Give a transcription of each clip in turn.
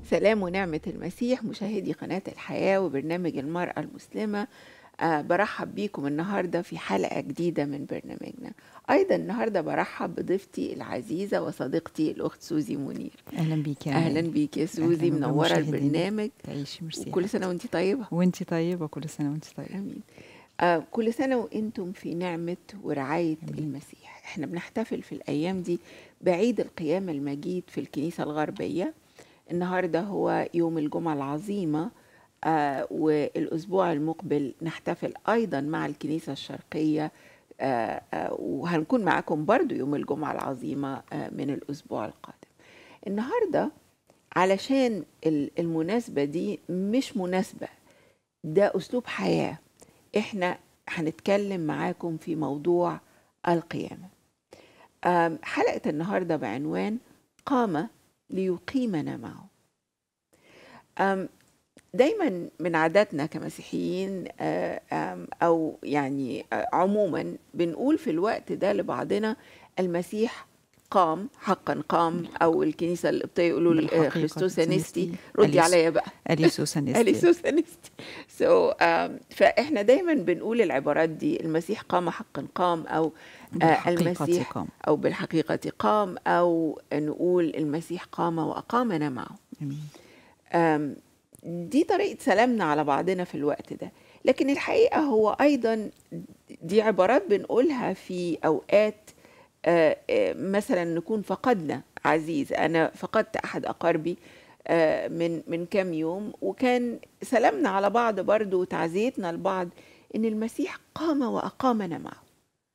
سلام ونعمة المسيح مشاهدي قناة الحياة وبرنامج المرأة المسلمة أه برحب بيكم النهاردة في حلقة جديدة من برنامجنا أيضا النهاردة برحب بضيفتي العزيزة وصديقتي الأخت سوزي منير اهلا بيك يا أهلا بيك يا سوزي أهلاً منورة بمشاهدينا. البرنامج تعيشي ميرسي وكل سنة وانت طيبة وانت طيبه كل سنه وانت طيبه آمين آه كل سنة وانتم في نعمة ورعاية آمين. المسيح احنا بنحتفل في الأيام دي بعيد القيامة المجيد في الكنيسة الغربية النهاردة هو يوم الجمعة العظيمة آه والأسبوع المقبل نحتفل أيضا مع الكنيسة الشرقية آه آه وهنكون معاكم برضو يوم الجمعة العظيمة آه من الأسبوع القادم النهاردة علشان ال- المناسبة دي مش مناسبة ده أسلوب حياة إحنا هنتكلم معاكم في موضوع القيامة أم، حلقة النهاردة بعنوان قام ليقيمنا معه أم، دايما من عاداتنا كمسيحيين آه، أم، أو يعني آه، عموما بنقول في الوقت ده لبعضنا المسيح قام حقا قام او الكنيسه القبطيه يقولوا بالحقيقة خريستوس انستي أنستي. ردي أليس- عليا بقى اليسوس انستي اليسوس انستي سو فاحنا دايما بنقول العبارات دي المسيح قام حقا قام او آه، بالحقيقة المسيح قام او بالحقيقه قام او نقول المسيح قام واقامنا معه امين آم، دي طريقه سلامنا على بعضنا في الوقت ده لكن الحقيقه هو ايضا دي عبارات بنقولها في اوقات آه، آه، مثلا نكون فقدنا عزيز انا فقدت احد اقاربي آه، من من كام يوم وكان سلامنا على بعض برضو وتعزيتنا لبعض ان المسيح قام واقامنا معه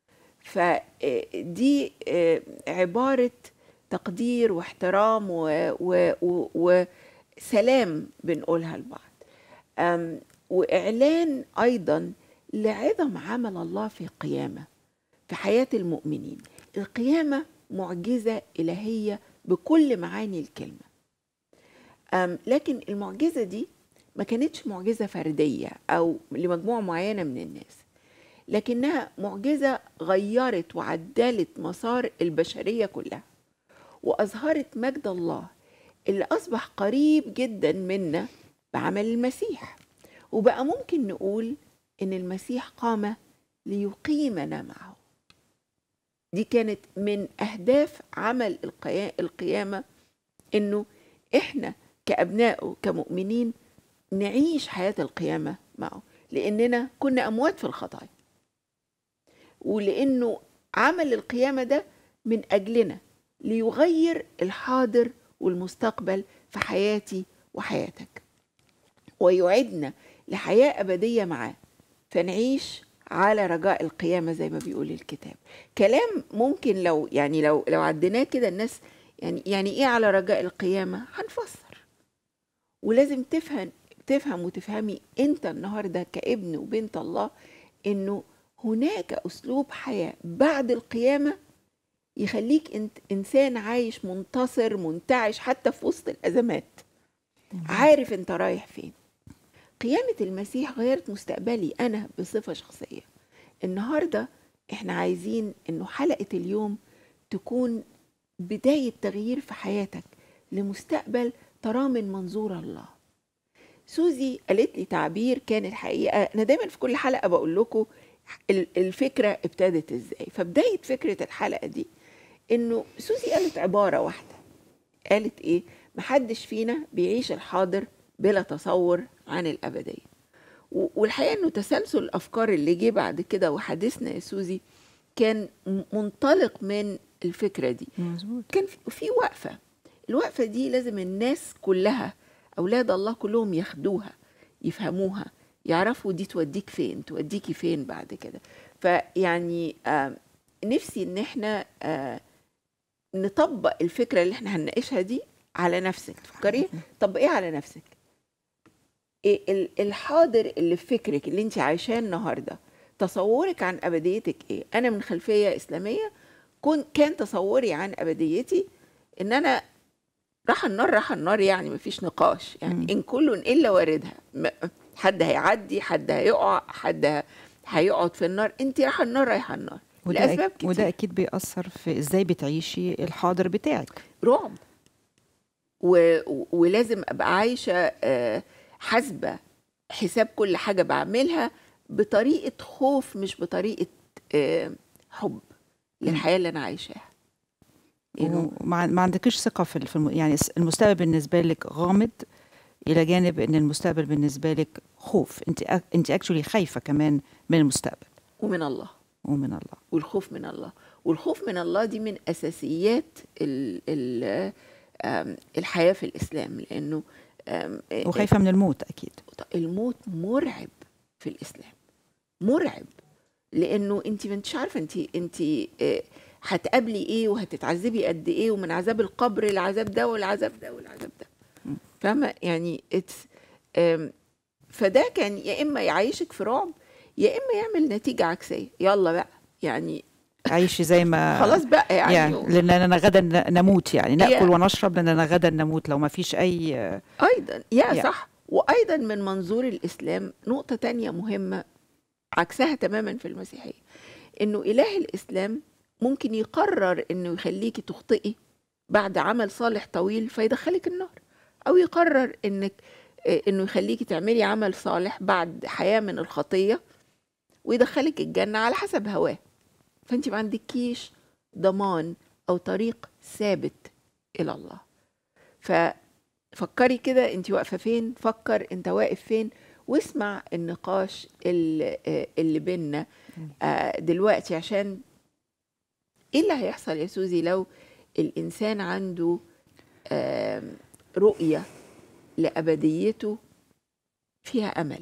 فدي عباره تقدير واحترام و- و- و- وسلام بنقولها لبعض أم، واعلان ايضا لعظم عمل الله في القيامه في حياه المؤمنين القيامه معجزه الهيه بكل معاني الكلمه أم، لكن المعجزه دي ما كانتش معجزه فرديه او لمجموعه معينه من الناس لكنها معجزه غيرت وعدلت مسار البشريه كلها واظهرت مجد الله اللي اصبح قريب جدا منا بعمل المسيح وبقى ممكن نقول ان المسيح قام ليقيمنا معه دي كانت من اهداف عمل القيا- القيامه انه احنا كابنائه كمؤمنين نعيش حياه القيامه معه لاننا كنا اموات في الخطايا ولانه عمل القيامه ده من اجلنا ليغير الحاضر والمستقبل في حياتي وحياتك ويعدنا لحياه ابديه معاه فنعيش على رجاء القيامه زي ما بيقول الكتاب كلام ممكن لو يعني لو لو عديناه كده الناس يعني يعني ايه على رجاء القيامه هنفسر ولازم تفهم تفهم وتفهمي انت النهارده كابن وبنت الله انه هناك اسلوب حياه بعد القيامه يخليك انت انسان عايش منتصر منتعش حتى في وسط الازمات عارف انت رايح فين قيامة المسيح غيرت مستقبلي أنا بصفة شخصية النهاردة إحنا عايزين إنه حلقة اليوم تكون بداية تغيير في حياتك لمستقبل تراه من منظور الله سوزي قالت لي تعبير كان الحقيقة أنا دايما في كل حلقة بقول لكم ال- الفكرة ابتدت إزاي فبداية فكرة الحلقة دي إنه سوزي قالت عبارة واحدة قالت إيه محدش فينا بيعيش الحاضر بلا تصور عن الأبدية و- والحقيقة إنه تسلسل الأفكار اللي جه بعد كده وحديثنا يا سوزي كان م- منطلق من الفكرة دي مظبوط كان في- في وقفة الوقفة دي لازم الناس كلها أولاد الله كلهم ياخدوها يفهموها يعرفوا دي توديك فين توديكي فين بعد كده فيعني آه نفسي ان احنا آه نطبق الفكرة اللي احنا هنناقشها دي على نفسك تفكري طبقيه على نفسك إيه ال- الحاضر اللي في فكرك اللي انت عايشاه النهارده تصورك عن ابديتك ايه انا من خلفيه اسلاميه كن كان تصوري عن ابديتي ان انا راح النار راح النار يعني مفيش نقاش يعني مم. ان كل الا واردها م- حد هيعدي حد هيقع حد ه- هيقعد في النار انت رايحه النار رايحه النار وده لاسباب أك- كتير وده اكيد بيأثر في ازاي بتعيشي الحاضر بتاعك رعب و... و- ولازم ابقى عايشه آه، حاسبه حساب كل حاجه بعملها بطريقه خوف مش بطريقه آه، حب للحياه اللي انا عايشاها إنه وما ما عندكش ثقه في في الم... يعني الس- المستقبل بالنسبه لك غامض الى جانب ان المستقبل بالنسبه لك خوف انت أ- انت اكشولي خايفه كمان من المستقبل ومن الله ومن الله والخوف من الله والخوف من الله دي من اساسيات ال ال آم، الحياه في الاسلام لانه آم، وخايفه من الموت اكيد الموت مرعب في الاسلام مرعب لانه انت ما انتش عارفه انت انت آه، هتقابلي ايه وهتتعذبي قد ايه ومن عذاب القبر العذاب ده والعذاب ده والعذاب ده فاهمه يعني اتس فده كان يا اما يعيشك في رعب يا اما يعمل نتيجه عكسيه يلا بقى يعني عيشي زي ما خلاص بقى يعني, يعني لاننا غدا ن- نموت يعني ناكل Yeah. ونشرب لاننا غدا نموت لو ما فيش اي ايضا يا Yeah. صح وايضا من منظور الاسلام نقطه تانية مهمه عكسها تماما في المسيحيه انه اله الاسلام ممكن يقرر انه يخليكي تخطئي بعد عمل صالح طويل فيدخلك النار او يقرر انك آه، انه يخليكي تعملي عمل صالح بعد حياه من الخطيه ويدخلك الجنه على حسب هواه فانت ما عندكيش ضمان او طريق ثابت الى الله ففكري كده انت واقفه فين فكر انت واقف فين واسمع النقاش اللي, آه، اللي بينا آه، دلوقتي عشان ايه اللي هيحصل يا سوزي لو الانسان عنده آم، رؤيه لابديته فيها امل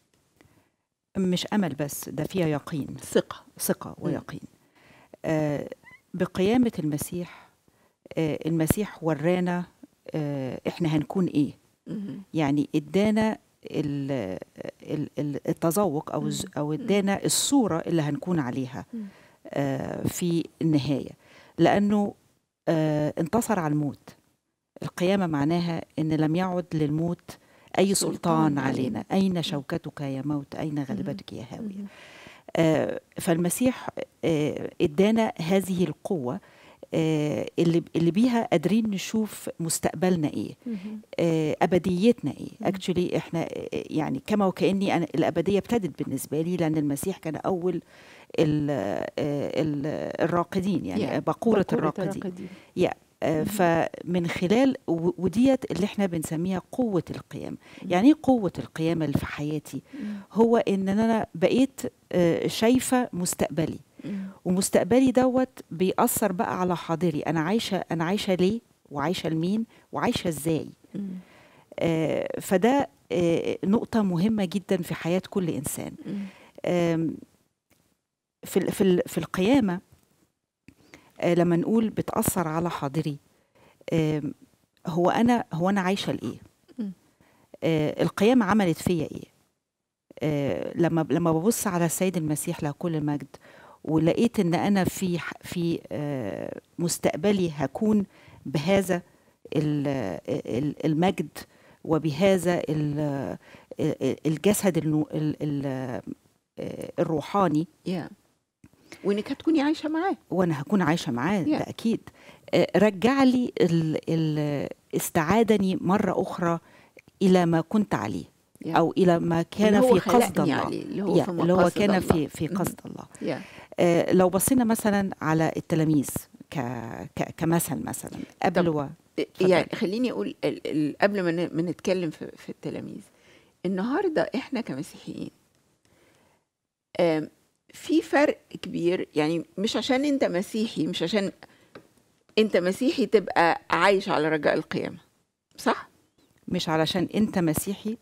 مش امل بس ده فيها يقين ثقه ثقه ويقين آه بقيامه المسيح آه المسيح ورانا آه احنا هنكون ايه مهم. يعني ادانا ال- ال- ال- التذوق او الز- او ادانا الصوره اللي هنكون عليها مم. آه، في النهايه لانه آه، انتصر على الموت القيامه معناها ان لم يعد للموت اي سلطان سلطان علينا. علينا اين شوكتك يا موت اين غلبتك يا هاويه مهم. آه، فالمسيح آه، ادانا هذه القوه آه، اللي اللي بيها قادرين نشوف مستقبلنا ايه مهم. آه، ابديتنا ايه مم. اكشولي احنا آه، يعني كما وكاني انا الابديه ابتدت بالنسبه لي لان المسيح كان اول ال ال الراقدين يعني Yeah. بقوره بقورة الراقدين آه، مم. فمن خلال و- وديت اللي احنا بنسميها قوه القيام يعني ايه قوه القيامه اللي في حياتي مم. هو ان انا بقيت آه، شايفه مستقبلي مم. ومستقبلي دوت بيأثر بقى على حاضري انا عايشه انا عايشه ليه وعايشه لمين وعايشه ازاي مم. آه، فده آه، نقطة مهمة جدا في حياة كل إنسان مم. آم، في ال- في ال- في القيامة آه، لما نقول بتأثر على حاضري آم، هو أنا هو أنا عايشة لإيه؟ مم. آه، القيامة عملت فيا إيه؟ آه، لما لما ببص على السيد المسيح له كل المجد ولقيت ان انا في ح- في آه، مستقبلي هكون بهذا ال- ال- المجد وبهذا ال- الجسد النو- ال- ال- الروحاني يا وانك هتكوني عايشه معاه وانا هكون عايشه معاه Yeah. ده اكيد آه، رجع لي ال- ال- استعادني مره اخرى الى ما كنت عليه يا. او الى ما كان اللي هو في قصد خلقني الله عليه اللي هو يا، في اللي هو مقاصد كان الله. في في مم. قصد الله يا آه، لو بصينا مثلا على التلاميذ ك ك كمثل مثلا قبل و... اتفضل. يعني خليني اقول ال- ال- قبل ما ن- ما نتكلم في, في التلاميذ النهارده احنا كمسيحيين آم، في فرق كبير يعني مش عشان انت مسيحي مش عشان انت مسيحي تبقى عايش على رجاء القيامه صح مش علشان انت مسيحي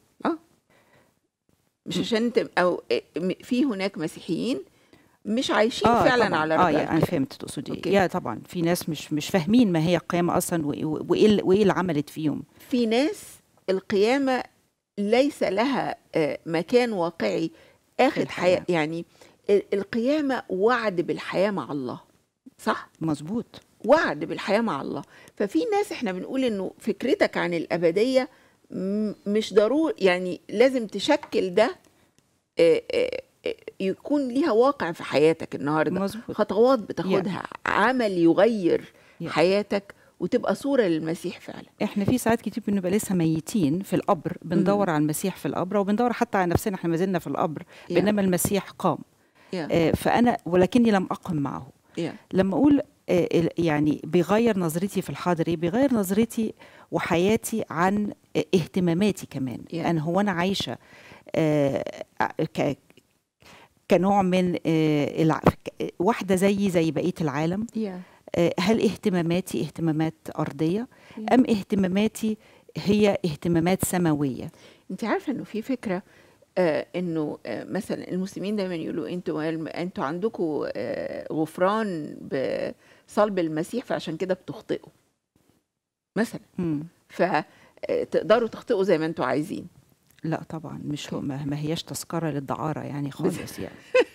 مش عشان انت او م- في هناك مسيحيين مش عايشين فعلا طبعاً. على اه رجاء يا انا القيامة. فهمت تقصدي أوكي. ايه يا طبعا في ناس مش مش فاهمين ما هي القيامه اصلا وايه وايه اللي- وإيه اللي عملت فيهم في ناس القيامة ليس لها آه، مكان واقعي اخد الحياة. حياة يعني ال- القيامة وعد بالحياة مع الله صح؟ مظبوط وعد بالحياة مع الله ففي ناس احنا بنقول انه فكرتك عن الأبدية م- مش ضروري يعني لازم تشكل ده آه، آه، آه، يكون ليها واقع في حياتك النهارده مظبوط خطوات بتاخدها عمل يغير Yeah. حياتك وتبقى صوره للمسيح فعلا احنا في ساعات كتير بنبقى لسه ميتين في القبر بندور على المسيح في القبر وبندور حتى على نفسنا احنا ما زلنا في القبر Yeah. بينما المسيح قام Yeah. آه، فانا ولكني لم اقم معه Yeah. لما اقول آه، ال- يعني بيغير نظرتي في الحاضر ايه بيغير نظرتي وحياتي عن آه، اهتماماتي كمان Yeah. انا هو انا عايشه آه، ك كنوع من آه، الع- ك- واحده زيي زي بقيه العالم Yeah. آه، هل اهتماماتي اهتمامات ارضيه Yeah. ام اهتماماتي هي اهتمامات سماويه انت عارفه انه في فكره آه انه آه مثلا المسلمين دايما يقولوا انتوا انتوا عندكم آه غفران بصلب المسيح فعشان كده بتخطئوا مثلا مم. فتقدروا تخطئوا زي ما انتوا عايزين لا طبعا مش هو ما ما هياش تذكره للدعاره يعني خالص يعني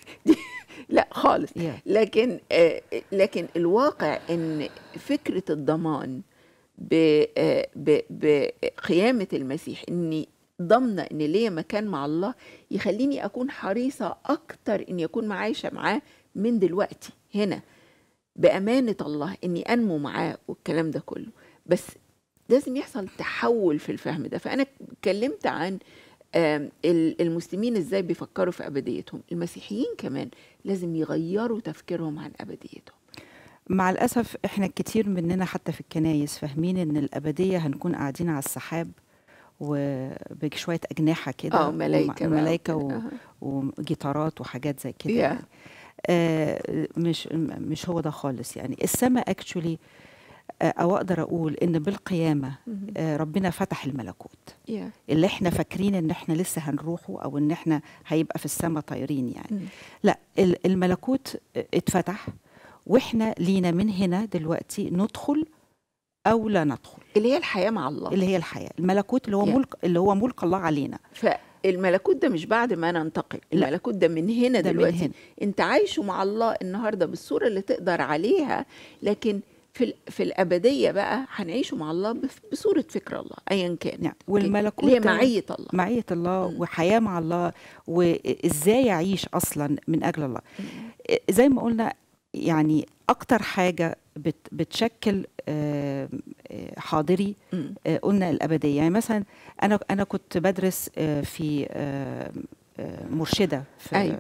لا خالص Yeah. لكن آه لكن الواقع ان فكره الضمان ب- آه، ب- بقيامه المسيح اني ضامنه ان ليا مكان مع الله يخليني اكون حريصه اكتر اني اكون عايشه معاه من دلوقتي هنا بامانه الله اني انمو معاه والكلام ده كله بس لازم يحصل تحول في الفهم ده فانا اتكلمت عن آم، ال- المسلمين ازاي بيفكروا في ابديتهم المسيحيين كمان لازم يغيروا تفكيرهم عن ابديتهم مع الأسف إحنا كتير مننا حتى في الكنايس فاهمين إن الأبدية هنكون قاعدين على السحاب وبشوية أجنحة كده اه ملايكه بقى ملايكة وكده. و... أها. وجيتارات وحاجات زي كده Yeah. يعني. آه مش م- مش هو ده خالص يعني السماء اكشولي او اقدر اقول ان بالقيامه مهم. آه ربنا فتح الملكوت Yeah. اللي احنا فاكرين ان احنا لسه هنروحه او ان احنا هيبقى في السماء طايرين يعني مم. لا ال- الملكوت اتفتح واحنا لينا من هنا دلوقتي ندخل او لا ندخل اللي هي الحياه مع الله اللي هي الحياه الملكوت اللي هو Yeah. ملك اللي هو ملك الله علينا فالملكوت ده مش بعد ما ننتقل لا. الملكوت ده من هنا ده من دلوقتي هنا. انت عايشه مع الله النهارده بالصوره اللي تقدر عليها لكن في ال- في الابديه بقى هنعيشه مع الله بف- بصوره فكر الله ايا كان يعني والملكوت اللي هي ده- معيه الله معية الله مم. وحياة مع الله وإزاي أعيش أصلا من أجل الله زي ما قلنا يعني أكتر حاجة بت بتشكل آه، آه، حاضري مم. آه، قلنا الأبدية يعني مثلا أنا أنا كنت بدرس آه، في آه، آه، مرشدة في أيوة.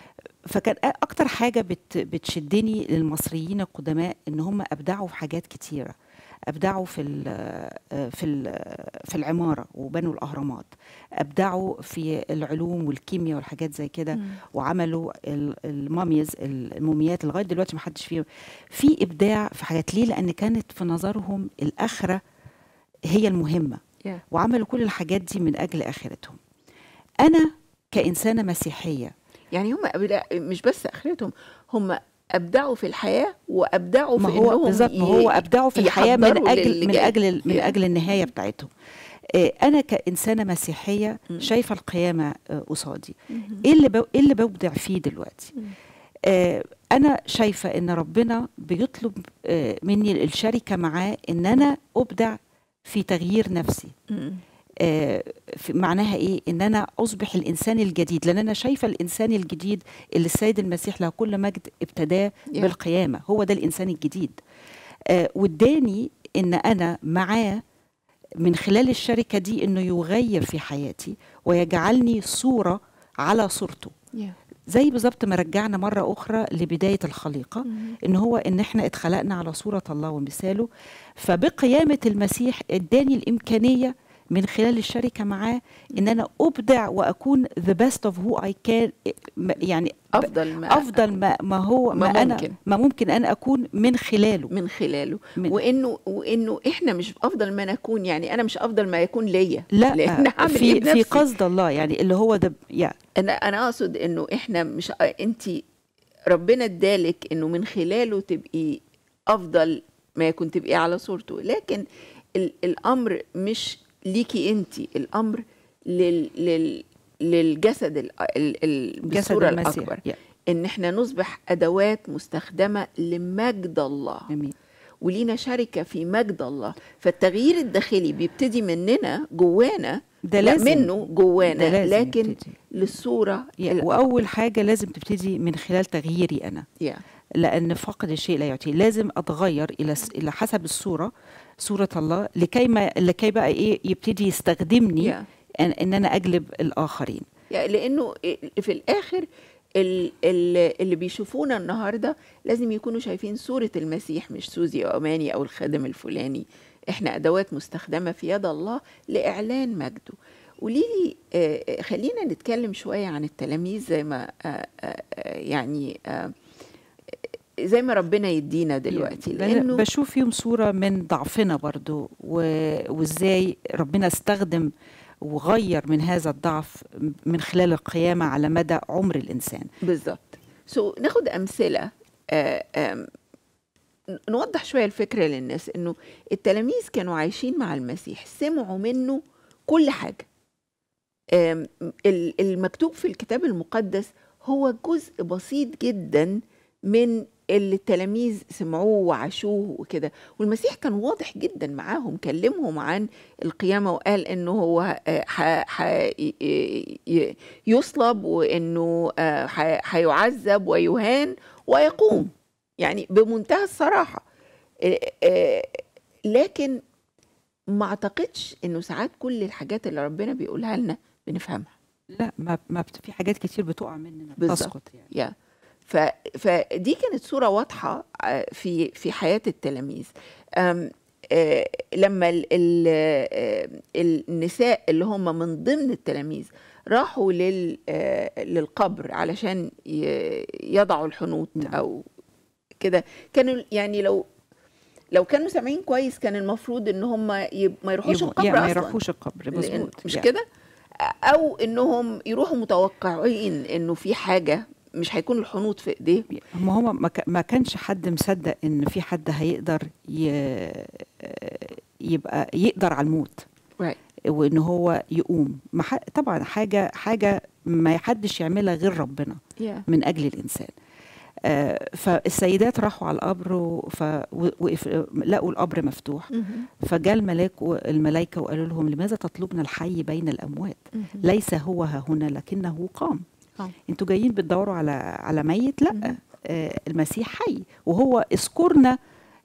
فكان أكتر حاجة بت بتشدني للمصريين القدماء إن هم أبدعوا في حاجات كتيرة أبدعوا في ال في ال في العمارة وبنوا الأهرامات أبدعوا في العلوم والكيمياء والحاجات زي كده مم. وعملوا ال- الماميز الموميات لغايه دلوقتي ما حدش فيهم في ابداع في حاجات ليه لان كانت في نظرهم الاخره هي المهمه Yeah. وعملوا كل الحاجات دي من اجل اخرتهم انا كانسانه مسيحيه يعني هم أبدع مش بس اخرتهم هم ابدعوا في الحياه وابدعوا ما في هو انهم بالظبط ما هو ي- ابدعوا في الحياه من يحضروا اجل للي من جاي. اجل من Yeah. اجل النهايه بتاعتهم آه، انا كانسانه مسيحيه مم. شايفه القيامه آه، قصادي مهم. ايه اللي بو... ايه اللي ببدع فيه دلوقتي مم. آه انا شايفه ان ربنا بيطلب آه مني الشركه معاه ان انا ابدع في تغيير نفسي مم. آه في معناها ايه ان انا اصبح الانسان الجديد لان انا شايفه الانسان الجديد اللي السيد المسيح له كل مجد ابتداه Yeah. بالقيامه هو ده الانسان الجديد آه واداني ان انا معاه من خلال الشركه دي انه يغير في حياتي ويجعلني صوره على صورته Yeah. زي بالظبط ما رجعنا مرة أخرى لبداية الخليقة مم. إن هو إن إحنا اتخلقنا على صورة الله ومثاله فبقيامة المسيح إداني الإمكانية من خلال الشركة معاه إن أنا أبدع وأكون the best of who I can يعني افضل ما أفضل ما ما هو ما ما, أنا ممكن. ما ممكن أنا أكون من خلاله من خلاله من وانه وانه احنا مش افضل ما نكون يعني انا مش افضل ما يكون ليا لا لان هعمل في ايه في بنفسي قصد الله يعني اللي هو ده يعني انا انا اقصد انه احنا مش انت ربنا ادالك انه من خلاله تبقي افضل ما يكون تبقي على صورته لكن ال الامر مش ليكي انت الامر لل لل للجسد ال ال ال جسد بالصوره المسيح الاكبر يعني. ان احنا نصبح ادوات مستخدمه لمجد الله جميل ولينا شركه في مجد الله فالتغيير الداخلي بيبتدي مننا جوانا ده لا لازم منه جوانا ده لازم لكن يبتدي. للصوره يعني ال- واول حاجه لازم تبتدي من خلال تغييري انا yeah. لان فاقد الشيء لا يعطيه لازم اتغير الى س- الى حسب الصوره صوره الله لكي ما لكي بقى ايه يبتدي يستخدمني Yeah. ان, إن انا اجلب الاخرين يعني لانه في الاخر ال- ال- اللي بيشوفونا النهارده لازم يكونوا شايفين صوره المسيح مش سوزي او اماني او الخادم الفلاني احنا ادوات مستخدمه في يد الله لاعلان مجده قولي لي آه، خلينا نتكلم شويه عن التلاميذ زي ما آه، آه، آه، يعني آه، زي ما ربنا يدينا دلوقتي لأن لانه بشوف فيهم صورة من ضعفنا برضو و- وازاي ربنا استخدم وغير من هذا الضعف من خلال القيامة على مدى عمر الإنسان بالظبط سو ناخد امثله آه، آم، نوضح شويه الفكره للناس انه التلاميذ كانوا عايشين مع المسيح سمعوا منه كل حاجه آم، ال- المكتوب في الكتاب المقدس هو جزء بسيط جدا من اللي التلاميذ سمعوه وعاشوه وكده والمسيح كان واضح جدا معاهم كلمهم عن القيامة وقال انه هو آه، ح- ح- ي- ي- يصلب وانه آه، ح- هيعذب ويهان ويقوم يعني بمنتهى الصراحة آه، آه، لكن ما اعتقدش انه ساعات كل الحاجات اللي ربنا بيقولها لنا بنفهمها لا ما, ما بت- في حاجات كتير بتقع مننا بالظبط. بتسقط يعني يا ف... فدي كانت صورة واضحة آه، في في حياة التلاميذ أم، آه، لما ال... ال... آه، النساء اللي هم من ضمن التلاميذ راحوا لل... آه، للقبر علشان ي... يضعوا الحنوط نعم. او كده كانوا يعني لو لو كانوا سامعين كويس كان المفروض ان هم يب... ما يروحوش يبقوا- القبر يعني ما اصلا يروحوش القبر لأن- مظبوط مش يعني. كده او انهم يروحوا متوقعين انه في حاجه مش هيكون الحنوط في ايديه ما هو ما كا- ما كانش حد مصدق ان في حد هيقدر ي... يبقى يقدر على الموت right. وان هو يقوم ما ح... طبعا حاجه حاجه ما حدش يعملها غير ربنا yeah. من اجل الانسان آه، فالسيدات راحوا على القبر و- ف... وقف... لقوا القبر مفتوح فجاء الملاك و- الملائكه وقالوا لهم لماذا تطلبنا الحي بين الاموات ليس هو ها هنا لكنه قام آه. انتوا جايين بتدوروا على على ميت لا مهم. آه المسيح حي وهو اذكرنا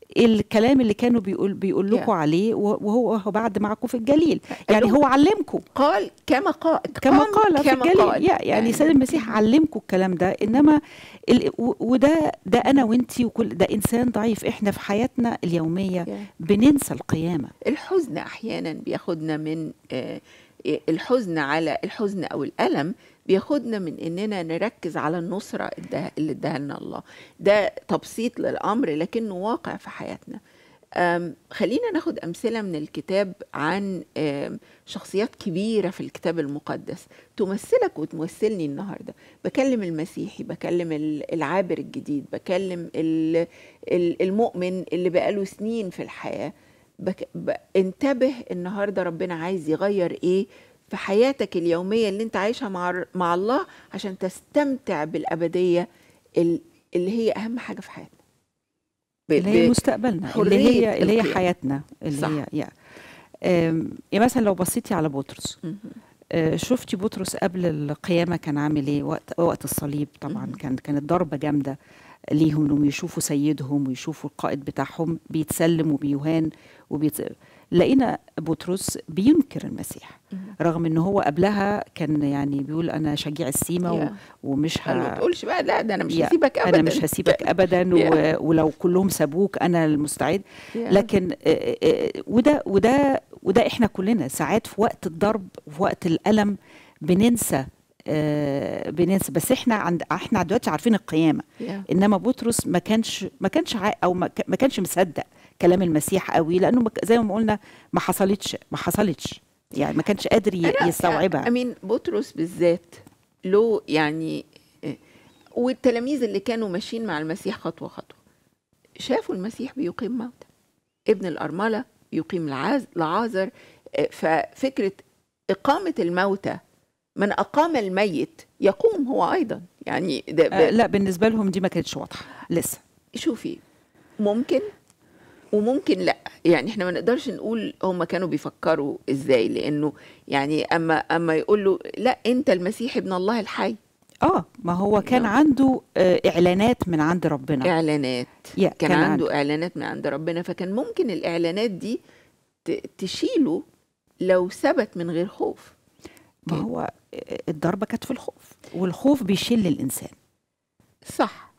الكلام اللي كانوا بيقول بيقول لكم Yeah. عليه وهو هو بعد معكم في الجليل قال يعني لهم هو علمكم قال كما قال كما قال في كما الجليل قال. يا- يعني سيد المسيح علمكم الكلام ده انما ال... و- وده ده انا وانتي وكل ده انسان ضعيف احنا في حياتنا اليوميه Yeah. بننسى القيامه الحزن احيانا بياخدنا من آه، الحزن على الحزن او الالم بياخدنا من اننا نركز على النصره الده- اللي اداها لنا الله ده تبسيط للامر لكنه واقع في حياتنا أم، خلينا ناخد امثله من الكتاب عن أم، شخصيات كبيره في الكتاب المقدس تمثلك وتمثلني النهارده بكلم المسيحي بكلم ال- العابر الجديد بكلم ال- ال- المؤمن اللي بقاله سنين في الحياه بك... ب... انتبه النهارده ربنا عايز يغير ايه في حياتك اليوميه اللي انت عايشها مع الر- مع الله عشان تستمتع بالابديه ال- اللي هي اهم حاجه في حياتنا ب... اللي هي ب... مستقبلنا اللي حرية هي اللي هي القيام. حياتنا اللي صح. هي يا أم، يعني مثلا لو بصيتي على بطرس مهم. آه، شفتي بطرس قبل القيامة كان عامل ايه وقت وقت الصليب طبعا مهم. كان كانت ضربة جامدة ليهم انهم يشوفوا سيدهم ويشوفوا القائد بتاعهم بيتسلم وبيهان وبيت... لقينا بطرس بينكر المسيح مهم. رغم ان هو قبلها كان يعني بيقول انا شجيع السيما و... يا. ومش قال له ما ه... تقولش بقى لا ده انا مش يا، هسيبك ابدا انا مش هسيبك ابدا و... يا. ولو كلهم سابوك انا المستعد يا. لكن آه، آه، وده وده وده احنا كلنا ساعات في وقت الضرب وفي وقت الالم بننسى آه، بننسى بس احنا عند احنا دلوقتي عارفين القيامه يا. انما بطرس ما كانش ما كانش عا- او ما ك- ما كانش مصدق كلام المسيح قوي لانه ما ك- زي ما قلنا ما حصلتش ما حصلتش يعني ما كانش قادر ي- أنا- يستوعبها امين بطرس بالذات له يعني آه، والتلاميذ اللي كانوا ماشيين مع المسيح خطوه خطوه شافوا المسيح بيقيم موتى ابن الارمله بيقيم العاز لعازر آه، ففكره اقامه الموتى من اقام الميت يقوم هو ايضا يعني ده ب... آه، لا بالنسبه لهم دي ما كانتش واضحه لسه شوفي ممكن وممكن لا يعني احنا ما نقدرش نقول هم كانوا بيفكروا ازاي لانه يعني اما اما يقول له لا انت المسيح ابن الله الحي اه ما هو كان نعم. عنده آه، اعلانات من عند ربنا اعلانات يا كان, عنده اعلانات من عند ربنا فكان ممكن الاعلانات دي ت- تشيله لو ثبت من غير خوف ما هو آه، الضربه كانت في الخوف والخوف بيشل الانسان صح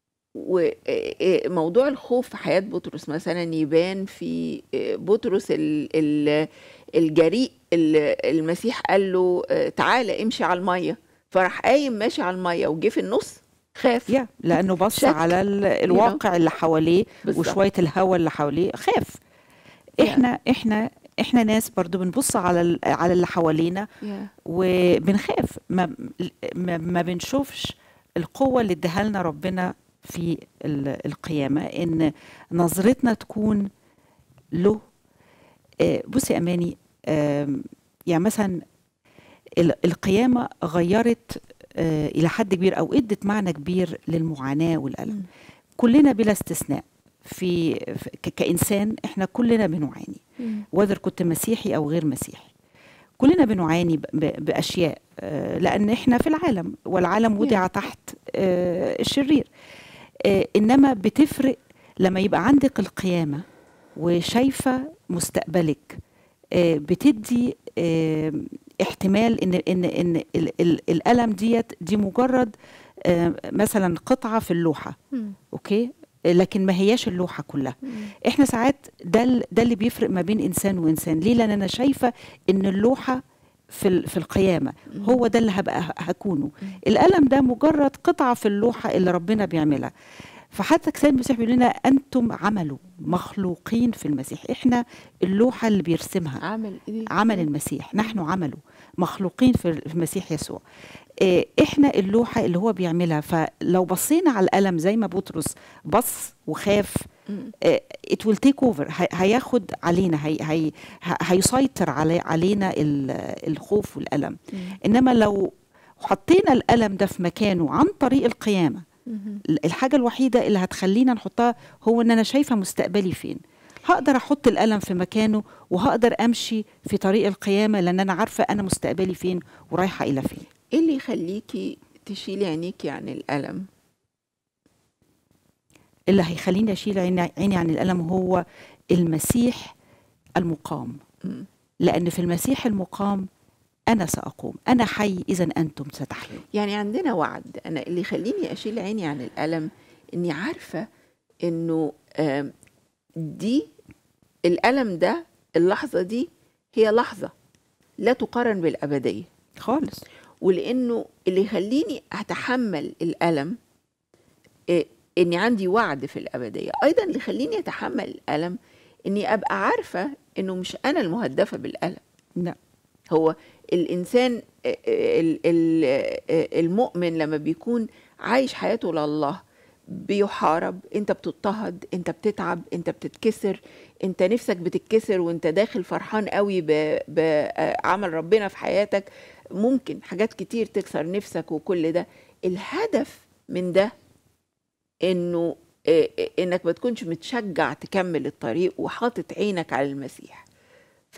وموضوع الخوف في حياة بطرس مثلا يبان في آه، بطرس ال- ال- الجريء اللي المسيح قال له آه، تعالى امشي على المية فراح قايم ماشي على المية وجه في النص خاف يا لانه بص شك. على ال- الواقع اللي حواليه بالظبط. وشويه الهواء اللي حواليه خاف احنا احنا احنا ناس برضو بنبص على ال- على اللي حوالينا يا. وبنخاف ما ما, ما بنشوفش القوه اللي اداها لنا ربنا في ال- القيامه ان نظرتنا تكون له آه، بصي يا اماني آم، يعني مثلا ال- القيامه غيرت آه، الى حد كبير او ادت معنى كبير للمعاناه والالم كلنا بلا استثناء في في- ك- كانسان احنا كلنا بنعاني وذر كنت مسيحي او غير مسيحي كلنا بنعاني ب- ب- باشياء آه، لان احنا في العالم والعالم وضع تحت آه، الشرير آه، انما بتفرق لما يبقى عندك القيامه وشايفه مستقبلك آه، بتدي آه، احتمال ان ان ان ال- ال- الالم ديت دي مجرد آه، مثلا قطعه في اللوحه اوكي لكن ما هياش اللوحه كلها احنا ساعات ده ال- ده اللي بيفرق ما بين انسان وانسان ليه لان انا شايفه ان اللوحه في ال- في القيامه هو ده اللي هبقى ه- هكونه الالم ده مجرد قطعه في اللوحه اللي ربنا بيعملها فحتى كتاب المسيح بيقول لنا انتم عملوا مخلوقين في المسيح احنا اللوحه اللي بيرسمها عمل ايه عمل المسيح نحن عمله مخلوقين في في المسيح يسوع إيه، احنا اللوحه اللي هو بيعملها فلو بصينا على الالم زي ما بطرس بص وخاف مم. ات ويل تيك اوفر هياخد علينا هي هي ه- هيسيطر علي علينا ال- الخوف والالم مم. انما لو حطينا الالم ده في مكانه عن طريق القيامه مم. الحاجه الوحيده اللي هتخلينا نحطها هو ان انا شايفه مستقبلي فين هقدر احط الالم في مكانه وهقدر امشي في طريق القيامه لان انا عارفه انا مستقبلي فين ورايحه الى فين ايه اللي يخليكي تشيلي عينيكي عن الألم اللي هيخليني اشيل عيني عيني عن الالم هو المسيح المقام مم. لان في المسيح المقام انا ساقوم انا حي اذا انتم ستحيون يعني عندنا وعد انا اللي يخليني اشيل عيني عن الالم اني عارفه انه آم، دي الالم ده اللحظه دي هي لحظه لا تقارن بالابديه خالص ولانه اللي يخليني اتحمل الالم إيه، اني عندي وعد في الابديه ايضا اللي يخليني اتحمل الالم اني ابقى عارفه انه مش انا المهدفه بالالم لا هو الانسان آه، ال- ال- آه، المؤمن لما بيكون عايش حياته لله بيحارب انت بتضطهد انت بتتعب انت بتتكسر انت نفسك بتتكسر وانت داخل فرحان قوي ب- بعمل ربنا في حياتك ممكن حاجات كتير تكسر نفسك وكل ده الهدف من ده انه آه، آه، انك ما تكونش متشجع تكمل الطريق وحاطط عينك على المسيح ف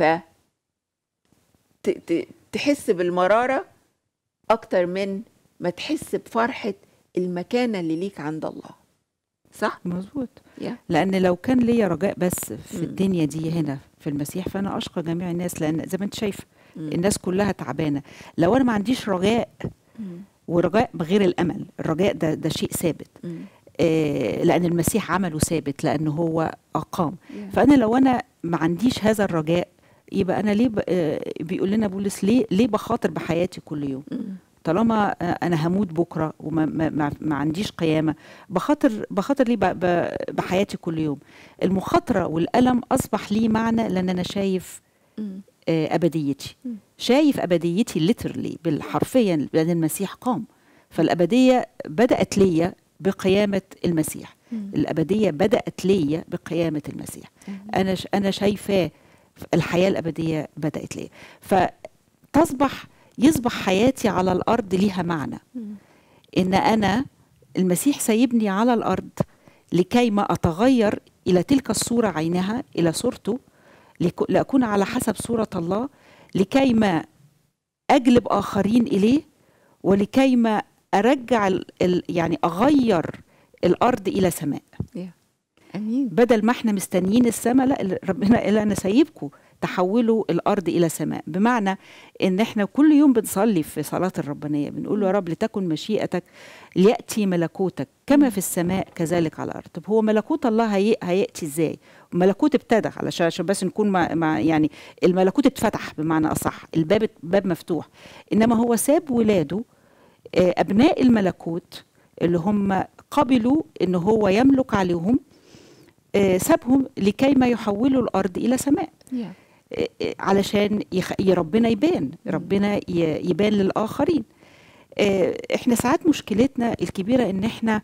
ت- ت- تحس بالمرارة أكتر من ما تحس بفرحة المكانة اللي ليك عند الله صح؟ مظبوط يا. لان لو كان ليا رجاء بس في مم. الدنيا دي هنا في المسيح فانا اشقى جميع الناس لان زي ما انت شايف مم. الناس كلها تعبانه لو انا ما عنديش رجاء مم. ورجاء بغير الامل الرجاء ده ده شيء ثابت مم. آه، لان المسيح عمله ثابت لانه هو اقام يا. فانا لو انا ما عنديش هذا الرجاء يبقى انا ليه ب- آه، بيقول لنا بولس ليه ليه بخاطر بحياتي كل يوم مم. طالما آه، انا هموت بكره وما ما, ما, ما عنديش قيامه بخاطر بخاطر ليه ب- ب- بحياتي كل يوم المخاطره والالم اصبح ليه معنى لان انا شايف مم. آه، ابديتي مم. شايف ابديتي ليترلي بالحرفيا لان المسيح قام فالابديه بدات ليا بقيامه المسيح مم. الابديه بدات ليا بقيامه المسيح انا ش- انا شايفاه الحياه الابديه بدات ليا فتصبح يصبح حياتي على الارض ليها معنى مم. ان انا المسيح سايبني على الارض لكي ما اتغير الى تلك الصوره عينها الى صورته لك- لاكون على حسب صوره الله لكي ما اجلب اخرين اليه ولكي ما ارجع ال ال يعني اغير الارض الى سماء امين بدل ما احنا مستنيين السماء لا ال- ربنا قال انا سايبكم تحولوا الارض الى سماء بمعنى ان احنا كل يوم بنصلي في صلاه الربانيه بنقول له يا رب لتكن مشيئتك لياتي ملكوتك كما في السماء كذلك على الارض طب هو ملكوت الله هي... هياتي ازاي ملكوت ابتدى علشان عشان بس نكون مع... مع يعني الملكوت اتفتح بمعنى اصح الباب باب مفتوح انما هو ساب ولاده آه، ابناء الملكوت اللي هم قبلوا ان هو يملك عليهم آه، سابهم لكي ما يحولوا الارض الى سماء آه، آه، علشان يخ... ي- ربنا يبان ربنا ي... يبان للاخرين آه، احنا ساعات مشكلتنا الكبيره ان احنا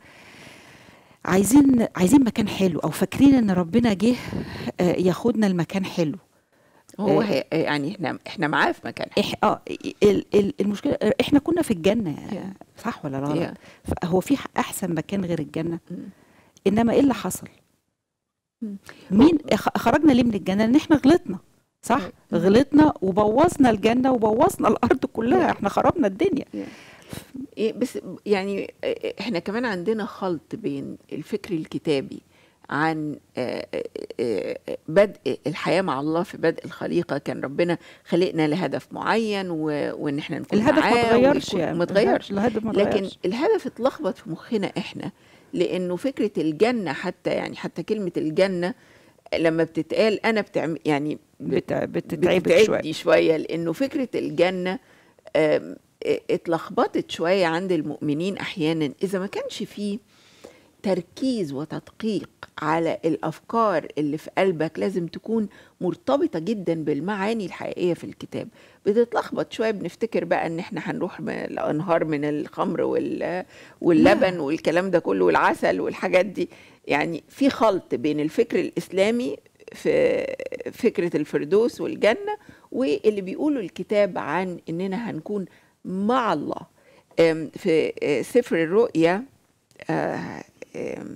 عايزين عايزين مكان حلو او فاكرين ان ربنا جه آه، ياخدنا المكان حلو هو آه. هي يعني احنا احنا معاه في مكان إح... اه ال... ال... المشكله احنا كنا في الجنه Yeah. صح ولا غلط Yeah. هو في احسن مكان غير الجنه مم. انما ايه اللي حصل مم. مين خ- خرجنا ليه من الجنه ان احنا غلطنا صح مم. غلطنا وبوظنا الجنه وبوظنا الارض كلها Yeah. احنا خربنا الدنيا إيه بس يعني إيه احنا كمان عندنا خلط بين الفكر الكتابي عن آه، آه، آه، بدء الحياة مع الله في بدء الخليقة كان ربنا خلقنا لهدف معين و- وان احنا نكون الهدف ما معاه اتغيرش ويكون- يعني ما اتغيرش الهدف ما لكن اتغيرش الهدف اتلخبط في مخنا احنا لانه فكرة الجنة حتى يعني حتى كلمة الجنة لما بتتقال انا بتعمل يعني بت... بتتعبك شويه بتتعبني شوية لأنه فكرة الجنة آم، اتلخبطت شوية عند المؤمنين أحيانا إذا ما كانش فيه تركيز وتدقيق على الأفكار اللي في قلبك لازم تكون مرتبطة جدا بالمعاني الحقيقية في الكتاب بتتلخبط شوية بنفتكر بقى إن إحنا هنروح من الأنهار من الخمر وال- واللبن والكلام ده كله والعسل والحاجات دي يعني في خلط بين الفكر الإسلامي في فكرة الفردوس والجنة واللي بيقولوا الكتاب عن إننا هنكون مع الله أم، في آه، سفر الرؤيا آه، أم،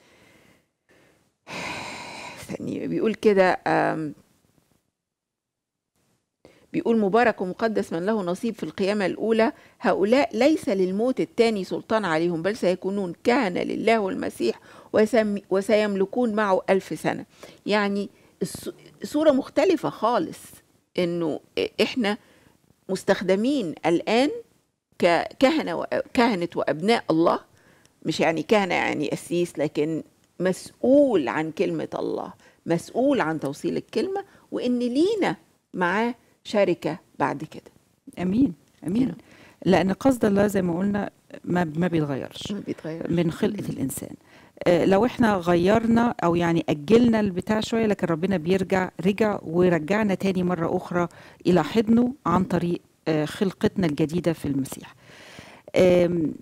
ثانية بيقول كده أم، بيقول مبارك ومقدس من له نصيب في القيامة الأولى هؤلاء ليس للموت الثاني سلطان عليهم بل سيكونون كهنة لله والمسيح وسم- وسيملكون معه ألف سنة يعني الص- صورة مختلفة خالص إنه إحنا مستخدمين الآن ككهنة و- كهنة وأبناء الله مش يعني كهنة يعني قسيس لكن مسؤول عن كلمة الله مسؤول عن توصيل الكلمة وإن لينا معاه شركة بعد كده امين امين Yeah. لان قصد الله زي ما قلنا ما ما بيتغيرش ما بيتغير من خلقه الانسان آه، لو احنا غيرنا او يعني اجلنا البتاع شويه لكن ربنا بيرجع رجع ورجعنا تاني مره اخرى الى حضنه عن طريق آه، خلقتنا الجديده في المسيح آم،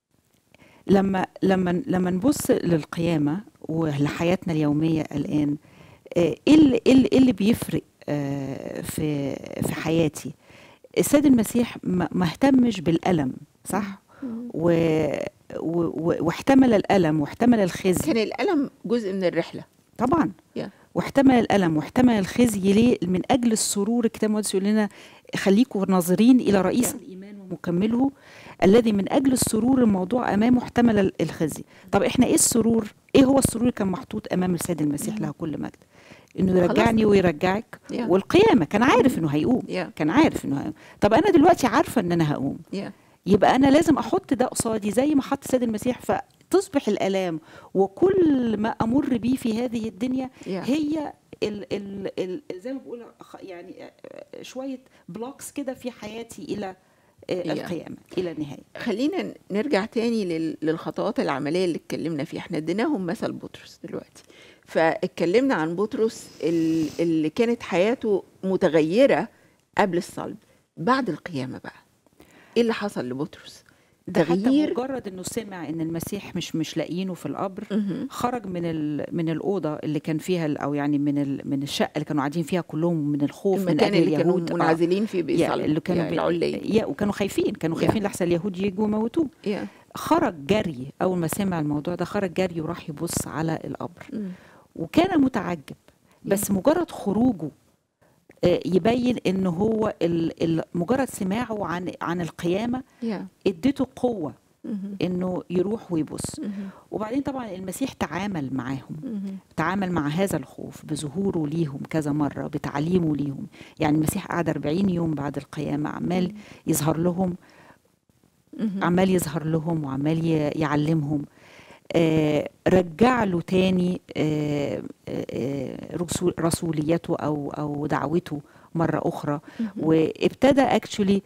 لما لما لما نبص للقيامه ولحياتنا اليوميه الان آه، ايه اللي إيه اللي- إيه اللي بيفرق آه، في في حياتي السيد المسيح ما ما اهتمش بالالم صح و... و... و... واحتمل الالم واحتمل الخزي كان الألم جزء من الرحلة طبعا Yeah. واحتمل الالم واحتمل الخزي ليه من اجل السرور الكتاب المقدس يقول لنا خليكم ناظرين الى رئيس Yeah. الايمان ومكمله الذي من اجل السرور الموضوع امامه احتمل ال- الخزي طب احنا ايه السرور ايه هو السرور اللي كان محطوط امام السيد المسيح له كل مجد انه يرجعني خلصنا. ويرجعك Yeah. والقيامه كان عارف انه هيقوم Yeah. كان عارف انه هيقوم طب انا دلوقتي عارفه ان انا هقوم Yeah. يبقى انا لازم احط ده قصادي زي ما حط السيد المسيح فتصبح الالام وكل ما امر بيه في هذه الدنيا Yeah. هي ال ال ال زي ما بقول خ- يعني آه، شويه بلوكس كده في حياتي الى آه، Yeah. القيامه الى النهايه خلينا نرجع تاني لل- للخطوات العملية اللي اتكلمنا فيها احنا اديناهم مثل بطرس دلوقتي فاتكلمنا عن بطرس ال- اللي كانت حياته متغيرة قبل الصلب بعد القيامة بقى ايه اللي حصل لبطرس ده حتى تغيير مجرد انه سمع ان المسيح مش مش لاقيينه في القبر مهم. خرج من ال من الاوضه اللي كان فيها ال- او يعني من ال من الشقه اللي كانوا قاعدين فيها كلهم من الخوف من المكان اجل اللي كانوا اليهود آه. منعزلين فيه يا بيصلوا اللي كانوا يا بي- العلية يا وكانوا خايفين كانوا يا. خايفين لحسن اليهود يجوا يموتوه يا. خرج جري اول ما سمع الموضوع ده خرج جري وراح يبص على القبر مم. وكان متعجب بس مجرد خروجه آه، يبين ان هو ال- ال- مجرد سماعه عن عن القيامه يا. اديته قوه مهم. انه يروح ويبص مهم. وبعدين طبعا المسيح تعامل معاهم مهم. تعامل مع هذا الخوف بظهوره ليهم كذا مرة بتعليمه ليهم يعني المسيح قعد 40 يوم بعد القيامة عمال يظهر لهم مهم. عمال يظهر لهم وعمال ي- يعلمهم آه، رجع له تاني آه، آه، رسول- رسوليته او او دعوته مره اخرى مهم. وابتدى اكشولي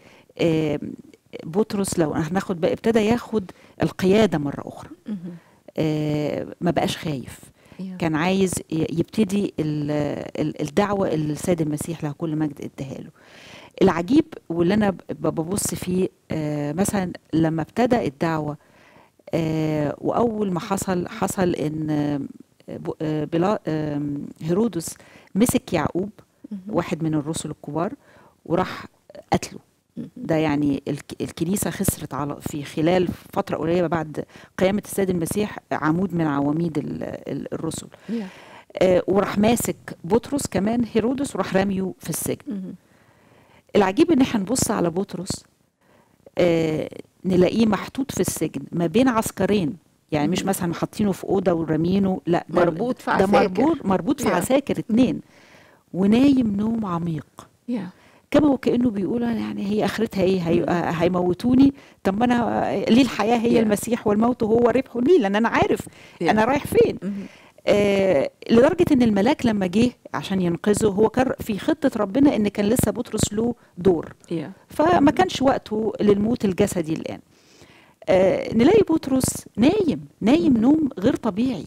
بطرس لو هناخد بقى ابتدى ياخد القياده مره اخرى مهم. آه، ما بقاش خايف يا. كان عايز ي- يبتدي ال- ال- الدعوه اللي السيد المسيح له كل مجد اداها له العجيب واللي انا ب- ببص فيه آه، مثلا لما ابتدى الدعوه آه، واول ما حصل حصل ان آه، ب- آه، بلا آم، هيرودس مسك يعقوب مهم. واحد من الرسل الكبار وراح قتله مهم. ده يعني الك- الكنيسه خسرت على في خلال فتره قريبه بعد قيامه السيد المسيح عمود من عواميد ال- ال- الرسل يا. آه، وراح ماسك بطرس كمان هيرودس وراح راميه في السجن مهم. العجيب ان احنا نبص على بطرس آه نلاقيه محطوط في السجن ما بين عسكرين يعني مش مم. مثلا حاطينه في اوضه ورامينه لا ده مربوط في ده عساكر. مربوط مربوط في يا. عساكر اتنين ونايم نوم عميق يا. كما وكانه بيقول أنا يعني هي اخرتها ايه هي آه، هيموتوني طب ما انا آه، ليه الحياه هي يا. المسيح والموت هو ربح لي لان انا عارف يا. انا رايح فين مهم. آه لدرجه ان الملاك لما جه عشان ينقذه هو كان في خطه ربنا ان كان لسه بطرس له دور يا. فما كانش وقته للموت الجسدي الآن آه نلاقي بطرس نايم نايم نوم غير طبيعي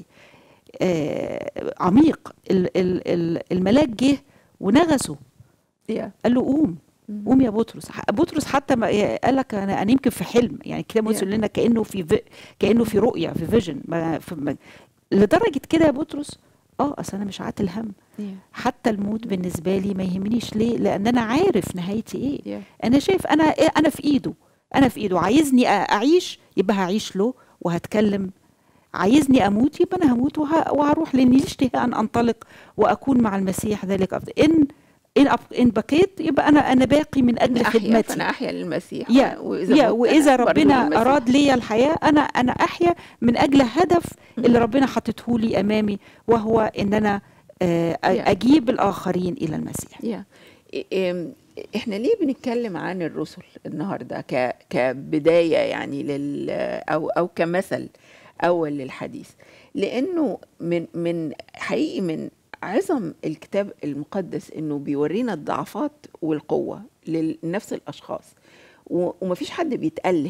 آه عميق ال ال ال الملاك جه ونغسه يا. قال له قوم مهم. قوم يا بطرس ح- بطرس حتى ما قال لك انا انا يمكن في حلم يعني كده Yeah. يقول لنا كانه في في كانه في رؤيه في فيجن ما في ما لدرجه كده يا بطرس اه اصل انا مش عاتل هم يا. حتى الموت بالنسبه لي ما يهمنيش ليه لان انا عارف نهايتي ايه يا. انا شايف انا إيه انا في ايده انا في ايده عايزني أ- اعيش يبقى هعيش له وهتكلم عايزني اموت يبقى انا هموت وه... وهروح لاني لي اشتهاء ان انطلق واكون مع المسيح ذلك افضل ان ان أب... ان بقيت يبقى انا انا باقي من اجل أنا أحيا خدمتي فأنا أحيا للمسيح يا وإذا يا مت واذا أنا برضو ربنا للمسيح. اراد لي الحياه انا انا احيا من اجل هدف اللي ربنا حاطته لي امامي وهو ان انا آه، أ- يا. اجيب الاخرين الى المسيح يا إ- إم- احنا ليه بنتكلم عن الرسل النهارده ك كبدايه يعني لل او او كمثل اول للحديث لانه من من حقيقي من عظم الكتاب المقدس انه بيورينا الضعفات والقوه لنفس الاشخاص و- ومفيش حد بيتأله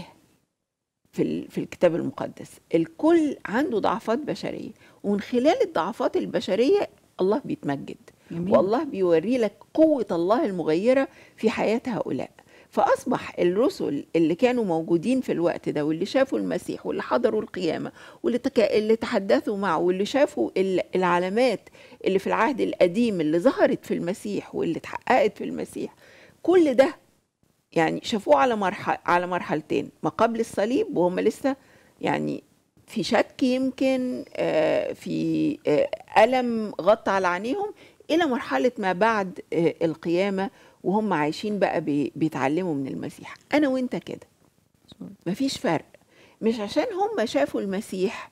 في ال- في الكتاب المقدس الكل عنده ضعفات بشريه ومن خلال الضعفات البشريه الله بيتمجد جميل. والله بيوري لك قوة الله المغيرة في حياة هؤلاء فأصبح الرسل اللي كانوا موجودين في الوقت ده واللي شافوا المسيح واللي حضروا القيامة واللي تك... اللي تحدثوا معه واللي شافوا ال- العلامات اللي في العهد القديم اللي ظهرت في المسيح واللي اتحققت في المسيح كل ده يعني شافوه على مرحلة على مرحلتين ما قبل الصليب وهم لسه يعني في شك يمكن آه، في آه، ألم غطى على عينيهم إلى مرحلة ما بعد آه، القيامة وهم عايشين بقى بي- بيتعلموا من المسيح أنا وإنت كده مفيش فرق مش عشان هم شافوا المسيح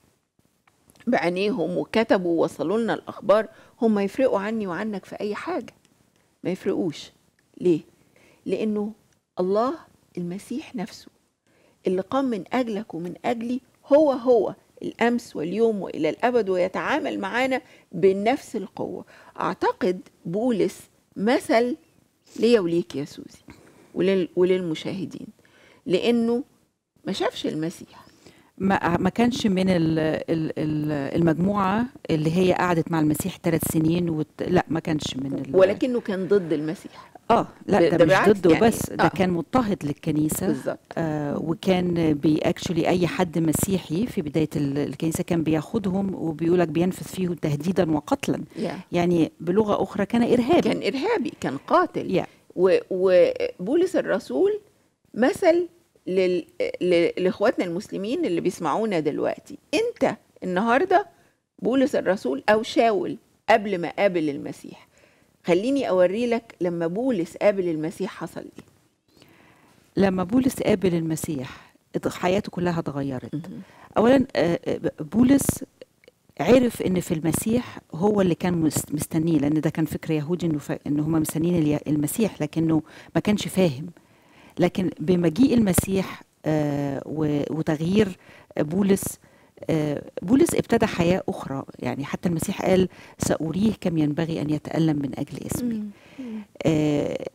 بعينيهم وكتبوا ووصلوا لنا الأخبار هم يفرقوا عني وعنك في أي حاجة ما يفرقوش ليه؟ لأنه الله المسيح نفسه اللي قام من أجلك ومن أجلي هو هو الأمس واليوم وإلى الأبد ويتعامل معانا بنفس القوة أعتقد بولس مثل ليا وليك يا سوزي ولل وللمشاهدين لأنه ما شافش المسيح ما ما كانش من ال ال ال المجموعه اللي هي قعدت مع المسيح ثلاث سنين وت... لا ما كانش من ال... ولكنه كان ضد المسيح اه لا ده- ده, ده مش بالعكس ضده يعني. بس ده آه. كان مضطهد للكنيسه بالظبط آه وكان بي اكشولي اي حد مسيحي في بدايه ال- الكنيسه كان بياخدهم وبيقولك بينفذ فيه تهديدا وقتلا يا. يعني بلغه اخرى كان ارهابي كان إرهابي كان قاتل يا و- وبولس الرسول مثل لل... ل- لاخواتنا المسلمين اللي بيسمعونا دلوقتي انت النهارده بولس الرسول او شاول قبل ما قابل المسيح خليني اوري لك لما بولس قابل المسيح حصل ايه لما بولس قابل المسيح ات- حياته كلها اتغيرت مهم. اولا آه، آه، بولس عرف ان في المسيح هو اللي كان مس- مستنيه لان ده كان فكر يهودي انه ف... ان هم مستنيين الي- المسيح لكنه ما كانش فاهم لكن بمجيء المسيح آه، و- وتغيير بولس آه، بولس ابتدى حياة أخرى يعني حتى المسيح قال سأريه كم ينبغي أن يتألم من أجل اسمي مم. آه،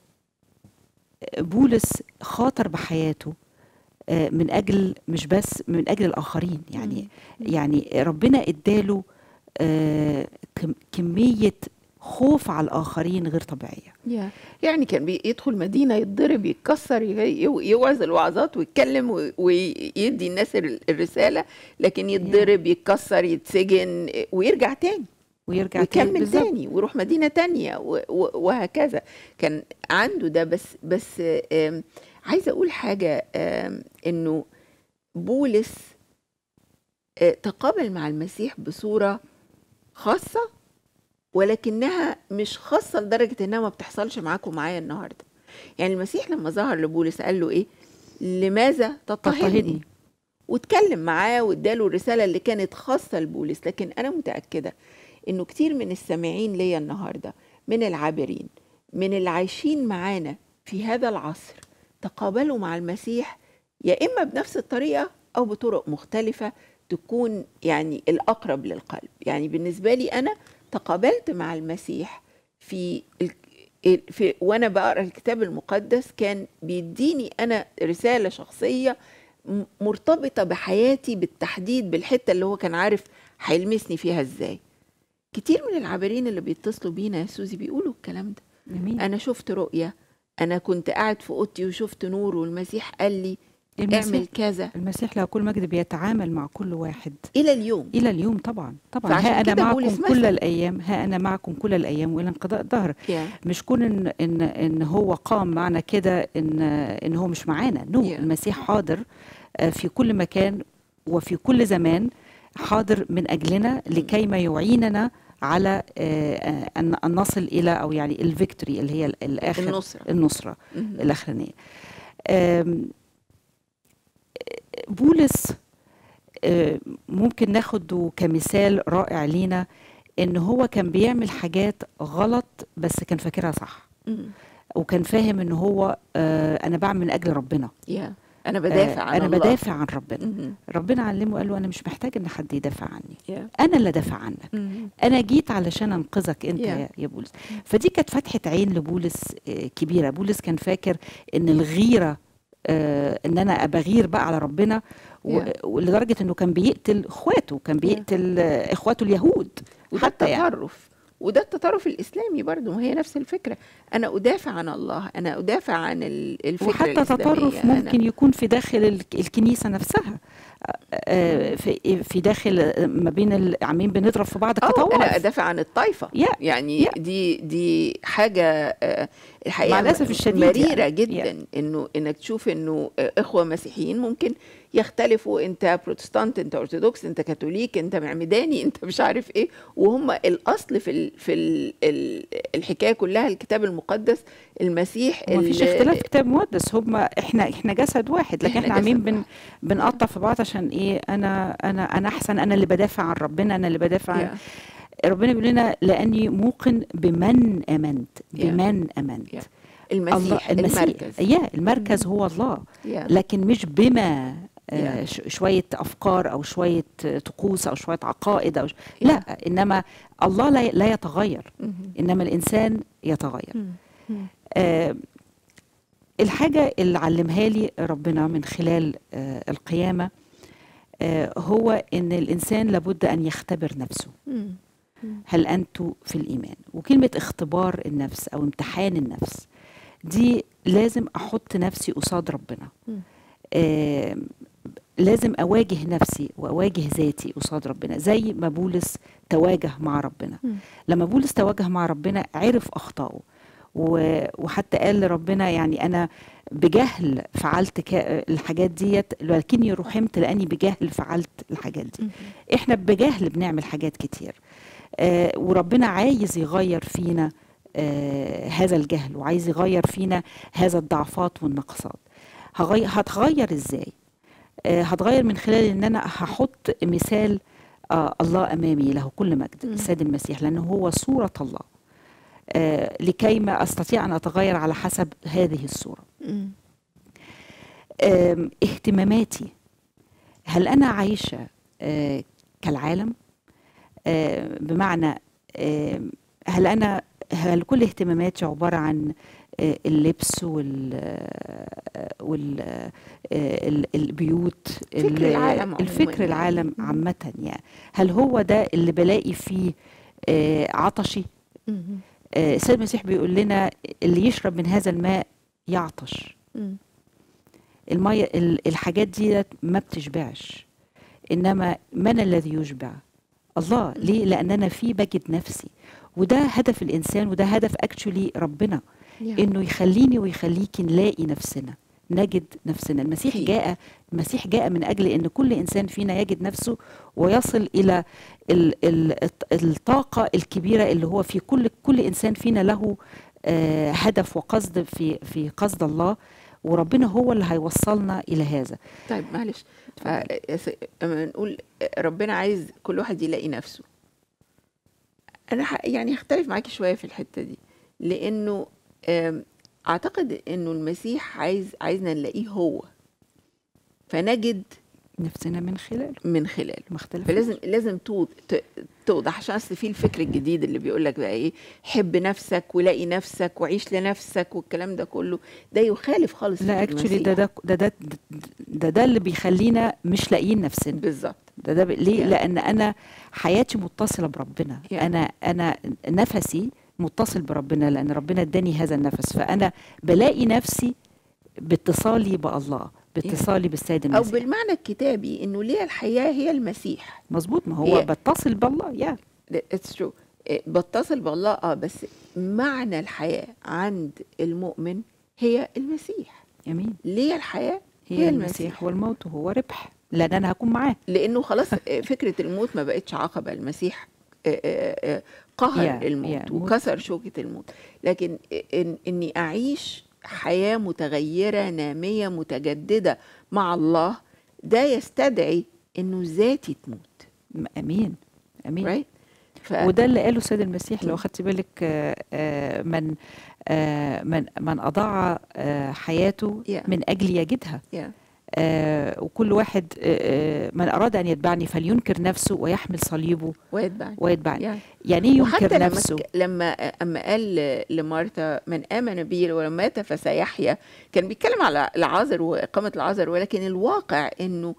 بولس خاطر بحياته آه، من اجل مش بس من اجل الاخرين يعني يعني ربنا اداله آه، كم- كميه خوف على الاخرين غير طبيعيه يا. يعني كان بيدخل مدينة يتضرب يتكسر ي- يو- يوعظ الوعظات ويتكلم و- ويدي الناس ال- الرسالة لكن يتضرب يتكسر يتسجن ويرجع تاني ويرجع تاني ويكمل بالظبط. تاني ويروح مدينة تانية و- و- وهكذا كان عنده ده بس بس آم، عايزة أقول حاجة آم، إنه بولس آه، تقابل مع المسيح بصورة خاصة ولكنها مش خاصة لدرجة إنها ما بتحصلش معاكم معايا النهاردة يعني المسيح لما ظهر لبولس قال له إيه لماذا تضطهدني تضطهدني واتكلم معاه واداله الرساله اللي كانت خاصه لبولس لكن انا متاكده انه كتير من السامعين ليا النهارده من العابرين من اللي عايشين معانا في هذا العصر تقابلوا مع المسيح يا اما بنفس الطريقه او بطرق مختلفه تكون يعني الاقرب للقلب يعني بالنسبه لي انا تقابلت مع المسيح في ال- في وانا بقرا الكتاب المقدس كان بيديني انا رساله شخصيه م- مرتبطه بحياتي بالتحديد بالحته اللي هو كان عارف هيلمسني فيها ازاي كتير من العابرين اللي بيتصلوا بينا يا سوزي بيقولوا الكلام ده جميل انا شفت رؤيه انا كنت قاعد في اوضتي وشفت نور والمسيح قال لي المسيح اعمل كذا المسيح له كل مجد بيتعامل مع كل واحد الى اليوم الى اليوم طبعا طبعا فعشان ها انا كده معكم بولس كل مثل. الايام ها انا معكم كل الايام والى انقضاء الدهر يا مش كون ان ان ان هو قام معنا كده ان ان هو مش معانا نو Yeah. المسيح حاضر آه، في كل مكان وفي كل زمان حاضر من اجلنا لكي ما يعيننا على آه، آه، ان أن نصل الى او يعني الفيكتوري اللي هي ال- الاخر النصره النصره مهم. الاخرانيه آم، بولس آه، ممكن ناخده كمثال رائع لينا ان هو كان بيعمل حاجات غلط بس كان فاكرها صح مم. وكان فاهم ان هو آه انا بعمل من اجل ربنا يا انا بدافع آه عن انا الله بدافع عن ربنا مهم. ربنا علمه قال له انا مش محتاج ان حد يدافع عني يا انا اللي دافع عنك مهم. انا جيت علشان انقذك انت Yeah. يا يا بولس فدي كانت فتحه عين لبولس آه، كبيره بولس كان فاكر ان الغيره آه، ان انا بغير بقى على ربنا و- Yeah. ولدرجه انه كان بيقتل اخواته كان بيقتل آه، اخواته اليهود وده حتى يعني التطرف وده التطرف الاسلامي برضو ما هي نفس الفكره انا ادافع عن الله انا ادافع عن ال- الفكره وحتى الإسلامية. تطرف أنا- ممكن يكون في داخل ال- الكنيسه نفسها آه، في في داخل آه، ما بين العامين بنضرب في بعض اه انا كطوائف ادافع عن الطائفه Yeah. يعني Yeah. دي دي حاجه آه، الحقيقه مع الأسف م- الشديد مريره يعني. جدا انه انك تشوف انه آه، اخوه مسيحيين ممكن يختلفوا انت بروتستانت انت ارثوذكس انت كاثوليك انت معمداني انت مش عارف ايه وهم الاصل في ال في ال ال الحكايه كلها الكتاب المقدس المسيح ما فيش ال- اختلاف في كتاب مقدس هم احنا احنا جسد واحد لكن إحنا احنا عاملين جسد بن واحد. بنقطع في بعض عشان ايه انا انا انا احسن انا اللي بدافع عن ربنا انا اللي بدافع عن Yeah. ربنا بيقول لنا لاني موقن بمن امنت Yeah. بمن امنت Yeah. المسيح الله المسيح المركز يا المركز هو الله Yeah. لكن مش بما آه، Yeah. ش- شويه افكار او شويه آه، طقوس او شويه عقائد او ش... Yeah. لا انما الله لا لا يتغير مهم. انما الانسان يتغير مم. آه، الحاجة اللي علمها لي ربنا من خلال آه، القيامة آه، هو إن الإنسان لابد أن يختبر نفسه مم. هل أنتوا في الإيمان وكلمة اختبار النفس أو امتحان النفس دي لازم أحط نفسي قصاد ربنا مم. آه، لازم أواجه نفسي وأواجه ذاتي قصاد ربنا زي ما بولس تواجه مع ربنا مم. لما بولس تواجه مع ربنا عرف أخطائه و- وحتى قال لربنا يعني أنا بجهل فعلت كا- الحاجات ديت لكني رحمت لأني بجهل فعلت الحاجات دي مم. احنا بجهل بنعمل حاجات كتير آه وربنا عايز يغير فينا آه هذا الجهل وعايز يغير فينا هذا الضعفات والنقصات هغي... هتغير ازاي آه، هتغير من خلال ان انا هحط مثال آه، الله امامي له كل مجد مم. السيد المسيح لانه هو صوره الله آه، لكي ما استطيع ان اتغير على حسب هذه الصوره مم. آم، اهتماماتي هل انا عايشه آه، كالعالم آه، بمعنى آم، هل انا هل كل اهتماماتي عباره عن آه، اللبس وال آه، وال آه، ال- البيوت فكر ال- العالم عموماً الفكر يعني. العالم مم. عامه يعني هل هو ده اللي بلاقي فيه آه، عطشي مم. آه، السيد المسيح بيقول لنا اللي يشرب من هذا الماء يعطش مم. المية ال- الحاجات دي ما بتشبعش انما من الذي يشبع الله ليه لان انا فيه بجد نفسي وده هدف الانسان وده هدف اكشولي ربنا يا. انه يخليني ويخليكي نلاقي نفسنا نجد نفسنا المسيح فيه. جاء المسيح جاء من اجل ان كل انسان فينا يجد نفسه ويصل الى ال ال الطاقه الكبيره اللي هو في كل كل انسان فينا له آه، هدف وقصد في في قصد الله وربنا هو اللي هيوصلنا الى هذا طيب معلش ف- اما نقول ربنا عايز كل واحد يلاقي نفسه انا ح- يعني هختلف معاكي شويه في الحته دي لانه آم، اعتقد انه المسيح عايز عايزنا نلاقيه هو فنجد نفسنا من خلاله من خلاله ما اختلفناش. فلازم لازم توض- ت- توضح عشان اصل في الفكر الجديد اللي بيقول لك بقى ايه حب نفسك ولاقي نفسك وعيش لنفسك والكلام ده كله ده يخالف خالص لا فكر اكشولي ده المسيح. ده ده ده ده, ده اللي بيخلينا مش لاقيين نفسنا بالظبط ده ده ب- ليه؟ Yeah. لأن أنا حياتي متصلة بربنا Yeah. أنا أنا نفسي متصل بربنا لأن ربنا اداني هذا النفس فأنا بلاقي نفسي باتصالي بالله باتصالي بالسيد او المسيح بالمعنى الكتابي انه ليه الحياه هي المسيح مظبوط ما هو هي- بتصل بالله يا اتس ترو بتصل بالله اه بس معنى الحياه عند المؤمن هي المسيح امين ليه الحياه هي المسيح والموت هو ربح لأن أنا هكون معاه لانه خلاص آه، فكره الموت ما بقتش عقبه المسيح آه، آه، آه، قهر Yeah, الموت yeah, وكسر شوكه الموت لكن إن اني اعيش حياه متغيره ناميه متجدده مع الله ده يستدعي انه ذاتي تموت م- امين امين right ف... وده اللي قاله السيد المسيح لو مم. خدت بالك آه، آه، من آه، من من اضاع آه، حياته Yeah. من اجل يجدها yeah. آه، وكل واحد آه، آه، من اراد ان يتبعني فلينكر نفسه ويحمل صليبه ويتبعني ويتبعني yeah. يعني ايه وحتى ينكر لما نفسه ك- لما اما قال ل- لمارتا من امن بي ولو مات فسيحيا كان بيتكلم على العازر واقامه العازر ولكن الواقع انه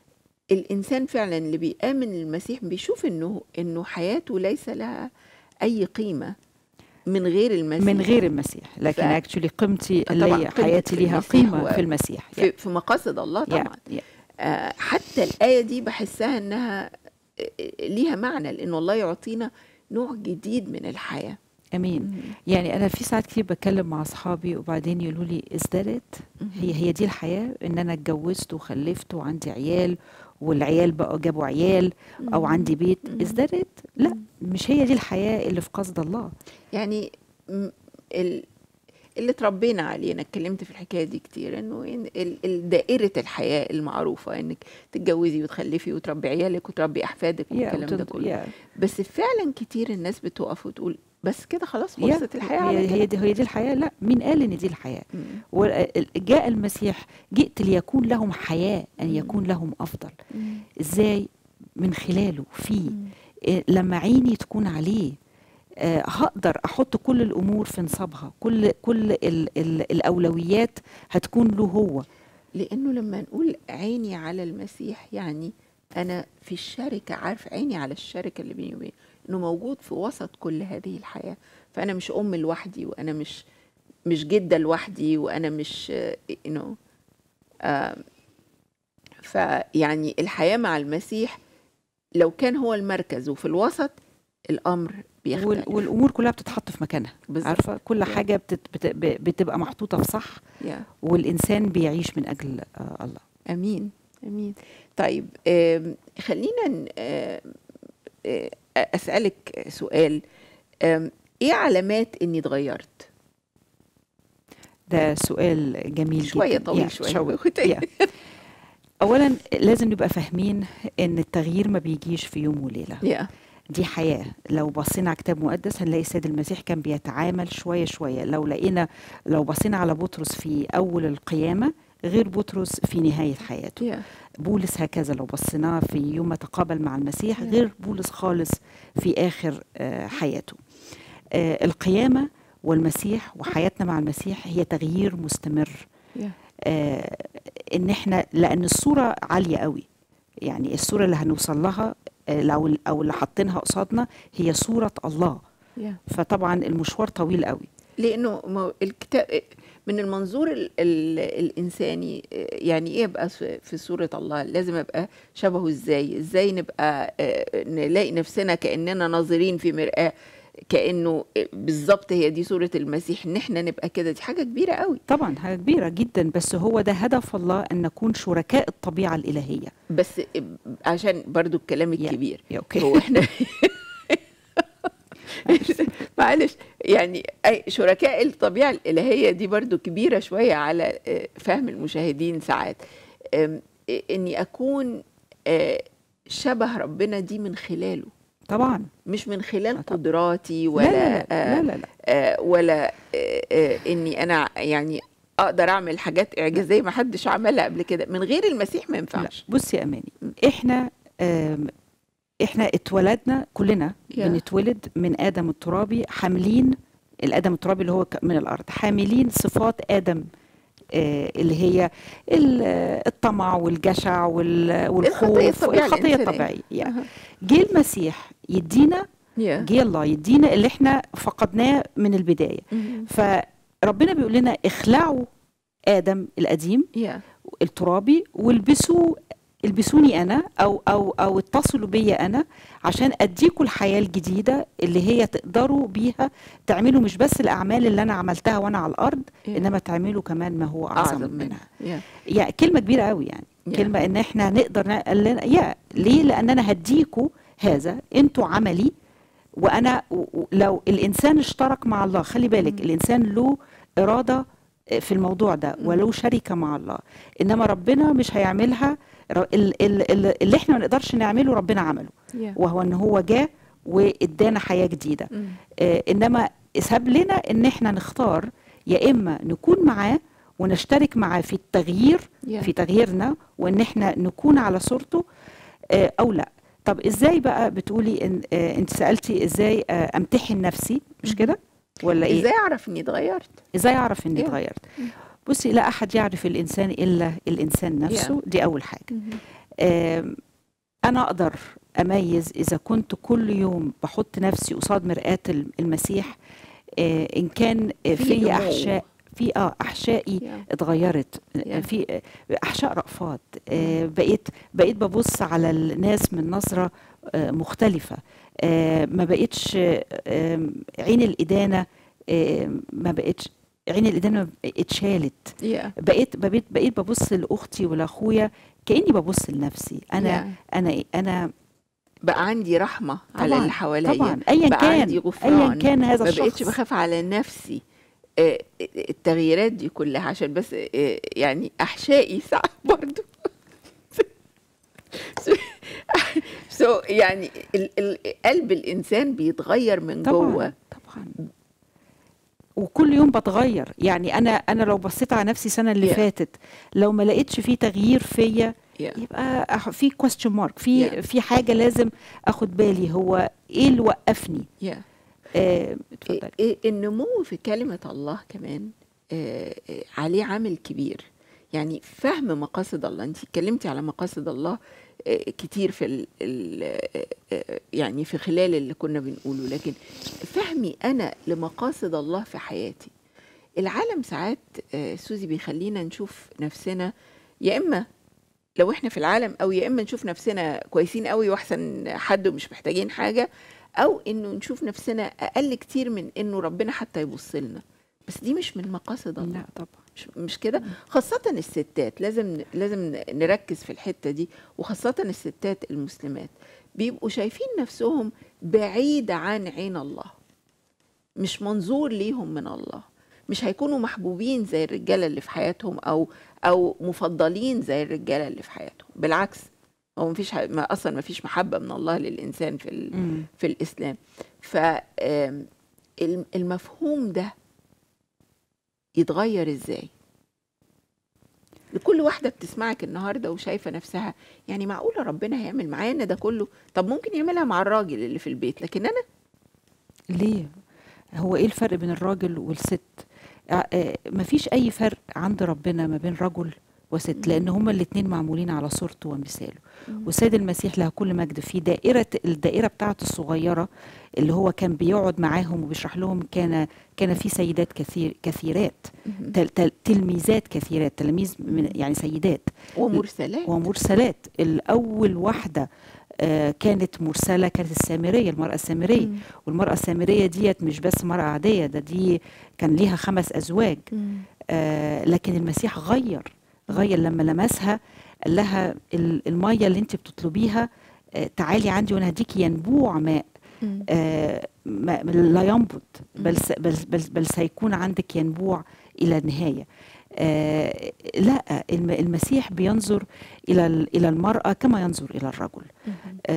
الانسان فعلا اللي بيامن المسيح بيشوف انه انه حياته ليس لها اي قيمه من غير المسيح من غير المسيح لكن ف- اكشولي قيمتي طبعاً اللي هي قيمتك حياتي في ليها المسيح قيمه و- في المسيح في, في مقاصد الله يا- طبعا يا- آه، حتى الآية دي بحسها إنها آه، آه، ليها معنى لأن الله يعطينا نوع جديد من الحياة امين يعني انا في ساعات كتير بتكلم مع اصحابي وبعدين يقولوا لي ازدادت هي هي دي الحياه ان انا اتجوزت وخلفت وعندي عيال والعيال بقوا جابوا عيال او عندي بيت ازدادت لا مش هي دي الحياه اللي في قصد الله يعني م- ال- اللي اتربينا عليه انا اتكلمت في الحكايه دي كتير انه إن ال- ال- دائره الحياه المعروفه انك تتجوزي وتخلفي وتربي عيالك وتربي احفادك يا والكلام ده وتد- كله يا بس فعلا كتير الناس بتقف وتقول بس كده خلاص يا خلصت الحياه على هي, كده هي دي هي دي الحياه لا مين قال ان دي الحياه مم. وجاء المسيح جئت ليكون لهم حياه ان يكون لهم افضل مم. ازاي من خلاله فيه مم. إيه، لما عيني تكون عليه آه، هقدر احط كل الامور في نصابها كل كل ال ال الاولويات هتكون له هو لانه لما نقول عيني على المسيح يعني انا في الشركه عارف عيني على الشركه اللي بيني وبينه انه موجود في وسط كل هذه الحياه فانا مش ام لوحدي وانا مش مش جده لوحدي وانا مش you know آه، فيعني الحياه مع المسيح لو كان هو المركز وفي الوسط الامر وال بيختلف والامور كلها بتتحط في مكانها بالظبط. عارفه كل Yeah. حاجه بتت بت ب- بتبقى محطوطه في صح yeah. والانسان بيعيش من اجل آه الله امين امين طيب آم، خلينا ن- آم، آه، اسالك سؤال آم، ايه علامات اني اتغيرت ده سؤال جميل شويه جدا طويل Yeah, شويه شوي- باخد- yeah. اولا لازم نبقى فاهمين ان التغيير ما بيجيش في يوم وليله يا دي حياة لو بصينا على كتاب مقدس هنلاقي السيد المسيح كان بيتعامل شوية شوية لو لقينا لو بصينا على بطرس في أول القيامة غير بطرس في نهاية حياته يا بولس هكذا لو بصيناه في يوم ما تقابل مع المسيح غير بولس خالص في آخر آه، حياته آه، القيامة والمسيح وحياتنا مع المسيح هي تغيير مستمر يا آه، ان احنا لان الصوره عاليه قوي يعني الصوره اللي هنوصل لها آه، لو او اللي حاطينها قصادنا هي صوره الله يا فطبعا المشوار طويل قوي لانه ما- الكتاب من المنظور ال ال الانساني يعني ايه ابقى في في صوره الله لازم ابقى شبهه ازاي ازاي نبقى آه، نلاقي نفسنا كاننا ناظرين في مرآة كانه بالظبط هي دي صوره المسيح ان احنا نبقى كده دي حاجه كبيره قوي طبعا حاجه كبيره جدا بس هو ده هدف الله ان نكون شركاء الطبيعه الالهيه بس عشان برضو الكلام يا- الكبير يا اوكي هو احنا معلش يعني أي شركاء الطبيعة الإلهية دي برضو كبيرة شوية على آه، فهم المشاهدين ساعات آم، آه، إني أكون آه، شبه ربنا دي من خلاله طبعا مش من خلال آه، طبعا. قدراتي لا ولا لا آه، لا, لا, لا. آه، ولا آه، آه، إني أنا يعني أقدر أعمل حاجات إعجازية ما حدش عملها قبل كده من غير المسيح ما لا. ينفعش بص يا اماني احنا آم، احنا اتولدنا كلنا Yeah. بنتولد من ادم الترابي حاملين الادم الترابي اللي هو ك- من الارض حاملين صفات ادم آه، اللي هي ال- آه، الطمع والجشع وال- والخوف الطبيعة والخطيه الإنسانية. الطبيعيه يعني أها. جه المسيح يدينا يا. جه الله يدينا اللي احنا فقدناه من البدايه مهم. فربنا بيقول لنا اخلعوا ادم القديم يا الترابي والبسوا البسوني انا او او او اتصلوا بيا انا عشان اديكوا الحياه الجديده اللي هي تقدروا بيها تعملوا مش بس الاعمال اللي انا عملتها وانا على الارض Yeah. انما تعملوا كمان ما هو اعظم, أعظم منها منها يا. يعني كلمه كبيره قوي يعني Yeah. كلمه ان احنا نقدر ن... يا ليه لان انا هديكوا هذا انتوا عملي وانا و- و- لو الانسان اشترك مع الله خلي بالك الانسان له اراده في الموضوع ده وله شركه مع الله انما ربنا مش هيعملها ر- ال- ال- ال- اللي احنا ما نقدرش نعمله ربنا عمله يا. وهو ان هو جاء وادانا حياه جديده مم. آه، انما ساب لنا ان احنا نختار يا اما نكون معاه ونشترك معاه في التغيير Yeah. في تغييرنا وان احنا نكون على صورته آه، او لا طب ازاي بقى بتقولي إن آه، انت سالتي ازاي آه، امتحن نفسي مش كده ولا ايه ازاي اعرف اني اتغيرت ازاي اعرف اني Yeah. اتغيرت بصي لا احد يعرف الانسان الا الانسان نفسه دي اول حاجه آم، انا اقدر اميز اذا كنت كل يوم بحط نفسي قصاد مرآة الم- المسيح آه، ان كان آه، في في نمو. احشاء في اه احشائي Yeah. اتغيرت آه، Yeah. في آه، احشاء رأفات آه، بقيت بقيت ببص على الناس من نظرة آه، مختلفة آه، ما بقتش آه، آم، عين الإدانة آه، ما بقتش عين الإدانة اتشالت يا بقيت بقيت بقيت ببص لاختي ولاخويا كاني ببص لنفسي انا Yeah. انا انا بقى عندي رحمه على طبعاً، اللي حواليا طبعا ايا بقى كان عندي غفران ايا كان هذا ما الشخص بقتش بخاف على نفسي آه، التغييرات دي كلها عشان بس آه، يعني احشائي ساعات برضو سو يعني ال- ال- قلب الانسان بيتغير من طبعا جوه طبعا وكل يوم بتغير يعني انا انا لو بصيت على نفسي السنه اللي Yeah. فاتت لو ما لقيتش فيه تغيير فيا Yeah. يبقى أح- في question mark في Yeah. في حاجه لازم اخد بالي هو ايه اللي وقفني Yeah. آه، اتفضلي إيه- النمو في كلمة الله كمان آه، آه، عليه عامل كبير يعني فهم مقاصد الله انت اتكلمتي على مقاصد الله آه، كتير في ال ال آه، آه، يعني في خلال اللي كنا بنقوله لكن فهمي انا لمقاصد الله في حياتي العالم ساعات آه، سوزي بيخلينا نشوف نفسنا يا اما لو احنا في العالم او يا اما نشوف نفسنا كويسين قوي واحسن حد ومش محتاجين حاجه او انه نشوف نفسنا اقل كتير من انه ربنا حتى يبص لنا بس دي مش من مقاصد الله لا طبعا مش, مش كده خاصة الستات لازم لازم نركز في الحتة دي وخاصة الستات المسلمات بيبقوا شايفين نفسهم بعيد عن عين الله مش منظور ليهم من الله مش هيكونوا محبوبين زي الرجاله اللي في حياتهم او او مفضلين زي الرجاله اللي في حياتهم بالعكس هو مفيش ح- ما اصلا مفيش محبه من الله للانسان في ال... مم. في الاسلام ف آم، الم- المفهوم ده يتغير ازاي لكل واحده بتسمعك النهارده وشايفه نفسها يعني معقوله ربنا هيعمل معانا ده كله طب ممكن يعملها مع الراجل اللي في البيت لكن انا ليه هو ايه الفرق بين الراجل والست ع- آه، مفيش اي فرق عند ربنا ما بين رجل وست لان هما الاتنين معمولين على صورته ومثاله والسيد المسيح له كل مجد في دائرة الدائرة بتاعته الصغيرة اللي هو كان بيقعد معاهم وبيشرح لهم كان كان في سيدات كثير كثيرات تل تل تلميذات كثيرات تلاميذ من يعني سيدات ومرسلات ومرسلات الأول واحدة آه، كانت مرسلة كانت السامرية المرأة السامرية مم. والمرأة السامرية ديت مش بس مرأة عادية ده دي كان ليها خمس أزواج مم. آه لكن المسيح غير غير لما لمسها قال لها ال- المية اللي انت بتطلبيها آه تعالي عندي وانا هديكي ينبوع ماء مم. آه ما لا ينبض بل, س- بل, بل, بل سيكون عندك ينبوع إلى النهاية آه لا الم- المسيح بينظر إلى ال- إلى المرأة كما ينظر إلى الرجل مم.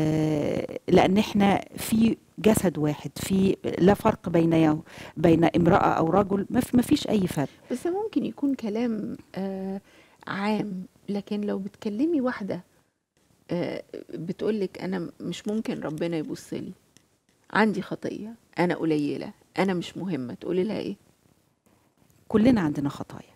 آه، لان احنا في جسد واحد في لا فرق بين يو- بين امراه او رجل ما في- ما فيش اي فرق بس ده ممكن يكون كلام آه عام لكن لو بتكلمي واحدة آه بتقولك أنا مش ممكن ربنا يبص لي عندي خطية أنا قليلة أنا مش مهمة تقولي لها إيه؟ كلنا عندنا خطايا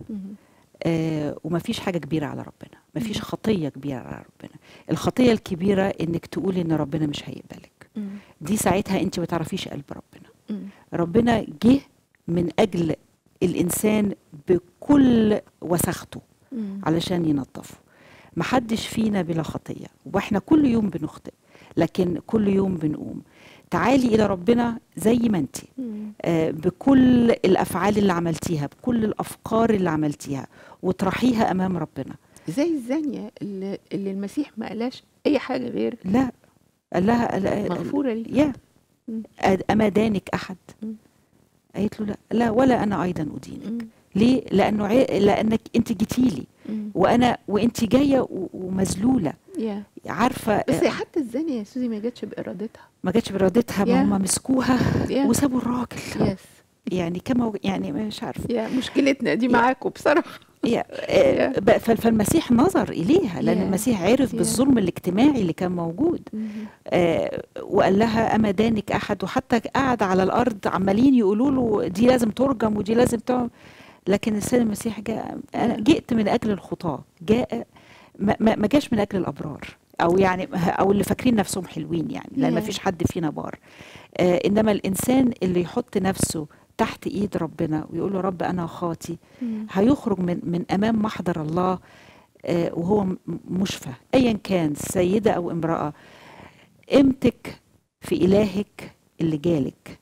آه وما فيش حاجه كبيره على ربنا ما فيش مم. خطيه كبيره على ربنا الخطيه الكبيره انك تقولي ان ربنا مش هيقبلك دي ساعتها انت ما تعرفيش قلب ربنا ربنا جه من اجل الانسان بكل وسخته علشان ينظفه محدش فينا بلا خطية واحنا كل يوم بنخطئ لكن كل يوم بنقوم تعالي إلى ربنا زي ما انت آه، بكل الأفعال اللي عملتيها بكل الأفكار اللي عملتيها وطرحيها أمام ربنا زي الزانية اللي, اللي المسيح ما قالش أي حاجة غير لا قال لها قال- مغفورة لي يا مم. أد- أما دانك أحد مم. قالت له لا لا ولا أنا أيضا أدينك ليه لأنه عي... لأنك أنت جيتيلي وأنا وأنت جاية و- ومذلولة يا عارفة بس آه، حتى الزانية يا سوزي ما جاتش بإرادتها ما جاتش بإرادتها يا. ما هم مسكوها يا وسابوا الراجل يس يعني كما وج- يعني مش عارفه يا مشكلتنا دي معاكم بصراحة يا- آه، يا. ب- فال- فالمسيح نظر اليها لان يا. المسيح عرف يا. بالظلم الاجتماعي اللي كان موجود آه، وقال لها اما دانك احد وحتى قعد على الارض عمالين يقولوا له دي لازم ترجم ودي لازم تعمل لكن السيد المسيح جاء انا يا. جئت من اجل الخطاه جاء ما, ما ما جاش من اجل الابرار او يعني او اللي فاكرين نفسهم حلوين يعني لان ما يا. فيش حد فينا بار آه انما الانسان اللي يحط نفسه تحت ايد ربنا ويقول له رب انا خاطي هيخرج من من امام محضر الله آه، وهو م- مشفى ايا كان سيده او امراه قيمتك في الهك اللي جالك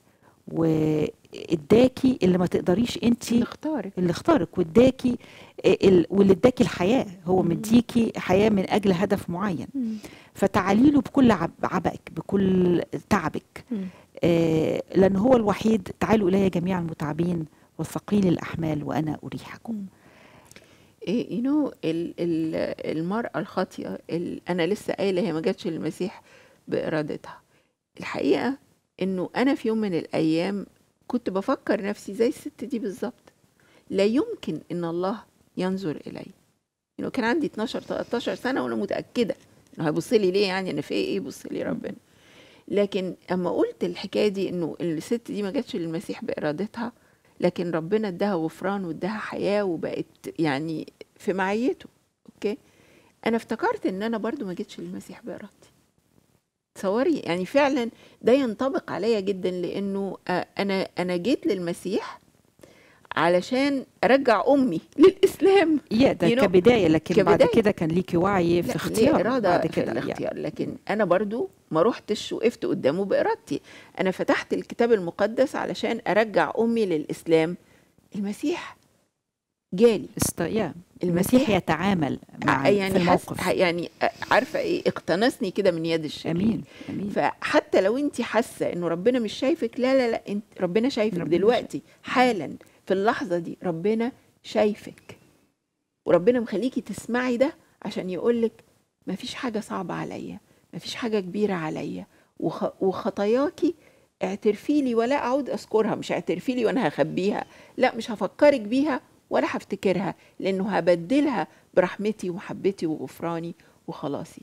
واداكي اللي ما تقدريش انت نختارك اللي اختارك واداكي آه، ال- واللي اداكي الحياه هو مم. مديكي حياه من اجل هدف معين فتعالي له بكل عب- عبئك بكل تعبك آه، لأن هو الوحيد تعالوا إلي جميع المتعبين والثقيل الأحمال وأنا أريحكم إيه يو نو المرأة الخاطية ال- أنا لسه قايلة هي ما جاتش للمسيح بإرادتها الحقيقة إنه أنا في يوم من الأيام كنت بفكر نفسي زي الست دي بالظبط لا يمكن إن الله ينظر إلي إنه كان عندي 12 13 سنة وأنا متأكدة إنه هيبص لي ليه يعني أنا في إيه يبص لي ربنا لكن أما قلت الحكاية دي إنه الست دي ما جاتش للمسيح بإرادتها لكن ربنا اداها غفران واداها حياة وبقت يعني في معيته اوكي انا افتكرت ان انا برضو ما جيتش للمسيح بارادتي تصوري يعني فعلا ده ينطبق عليا جدا لانه آه، انا انا جيت للمسيح علشان ارجع امي للاسلام يا ده You know، كبداية لكن بعد كبداية. كده كان ليكي وعي في لا، اختيار ليه إرادة بعد في كده يعني. الاختيار لكن أنا برضو ما رحتش وقفت قدامه بإرادتي أنا فتحت الكتاب المقدس علشان أرجع أمي للإسلام المسيح جالي است... يا المسيح يتعامل مع يعني في حس الموقف يعني عارفه ايه اقتنصني كده من يد الشرير امين امين فحتى لو انت حاسه انه ربنا مش شايفك لا لا لا انت ربنا شايفك ربنا دلوقتي حالا في اللحظه دي ربنا شايفك وربنا مخليكي تسمعي ده عشان يقولك مفيش حاجه صعبه عليا مفيش حاجه كبيره عليا وخ... وخطاياكي اعترفي لي ولا اعود اذكرها مش اعترفي لي وانا هخبيها لا مش هفكرك بيها ولا هفتكرها لانه هبدلها برحمتي ومحبتي وغفراني وخلاصي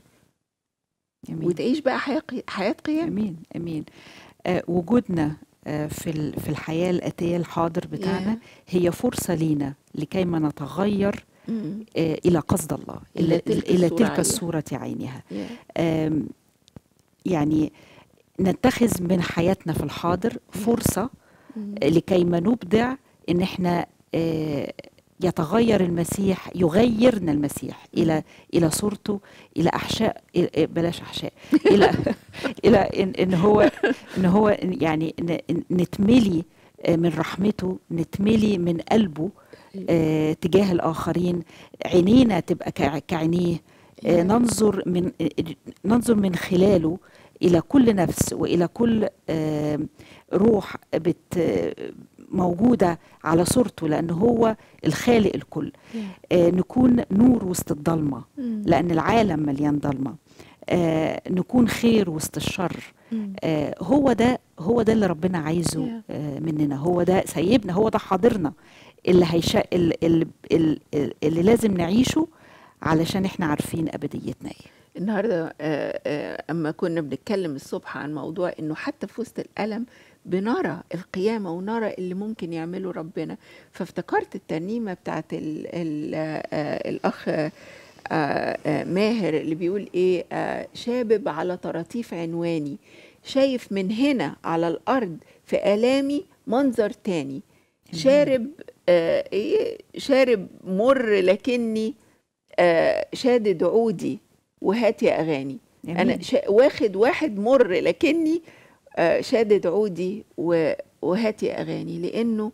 امين وتعيش بقى حياه حياه قيام امين امين آه وجودنا آه في ال- في الحياه الاتيه الحاضر بتاعنا هي فرصه لينا لكي ما نتغير مم. آه الى قصد الله إلى الى تلك الى الصورة تلك عينها. الصوره عينها يا. آم، يعني نتخذ من حياتنا في الحاضر فرصه مم. لكي ما نبدع ان احنا آه، يتغير المسيح يغيرنا المسيح الى الى صورته الى احشاء إلى- بلاش احشاء الى الى ان, إن هو ان هو يعني ن- نتملي آه، من رحمته نتملي من قلبه آه، تجاه الاخرين عينينا تبقى كع- كعينيه آه، ننظر من ننظر من خلاله الى كل نفس والى كل آه، روح بت موجوده على صورته لان هو الخالق الكل آه، نكون نور وسط الضلمه مم. لان العالم مليان ضلمه آه، نكون خير وسط الشر مم. آه، هو ده هو ده اللي ربنا عايزه Yeah. آه، مننا هو ده سيبنا هو ده حاضرنا اللي هيشا اللي, اللي, اللي لازم نعيشه علشان احنا عارفين ابديتنا ايه النهارده آه، آه، اما كنا بنتكلم الصبح عن موضوع انه حتى في وسط الالم بنرى القيامه ونرى اللي ممكن يعمله ربنا فافتكرت الترنيمه بتاعت ال ال آه، الاخ آه، آه، ماهر اللي بيقول ايه آه، شابب على طراطيف عنواني شايف من هنا على الارض في الامي منظر تاني شارب آه، ايه شارب مر لكني آه، شادد عودي وهات يا اغاني انا جميل. شا واخد واحد مر لكني آه، شادد عودي و- وهات يا اغاني لانه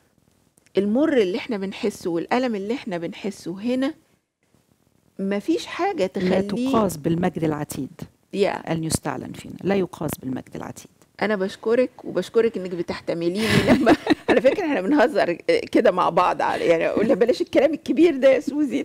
المر اللي احنا بنحسه والالم اللي احنا بنحسه هنا مفيش حاجه لا تخليه تقاس بالمجد العتيد يا ان يستعلن فينا لا يقاس بالمجد العتيد انا بشكرك وبشكرك انك بتحتمليني لما على فكره احنا بنهزر كده مع بعض على يعني اقول لها بلاش الكلام الكبير ده يا سوزي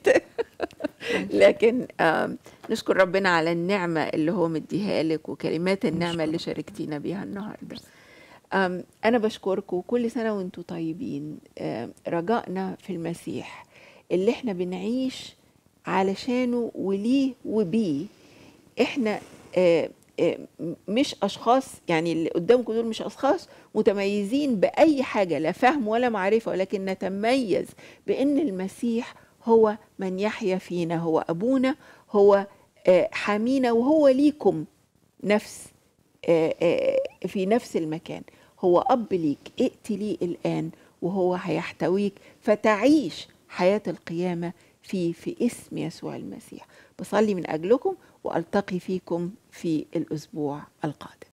لكن آم، نشكر ربنا على النعمه اللي هو مديها لك وكلمات النعمه اللي شاركتينا بيها النهارده آم، انا بشكركم كل سنه وانتم طيبين آم، رجائنا في المسيح اللي احنا بنعيش علشانه وليه وبيه احنا آه، آه، مش اشخاص يعني اللي قدامكم دول مش اشخاص متميزين باي حاجه لا فهم ولا معرفه ولكن نتميز بان المسيح هو من يحيا فينا هو ابونا هو آه، حامينا وهو ليكم نفس آه، آه، في نفس المكان هو اب ليك ائت لي الان وهو هيحتويك فتعيش حياه القيامه في في اسم يسوع المسيح بصلي من اجلكم والتقي فيكم في الاسبوع القادم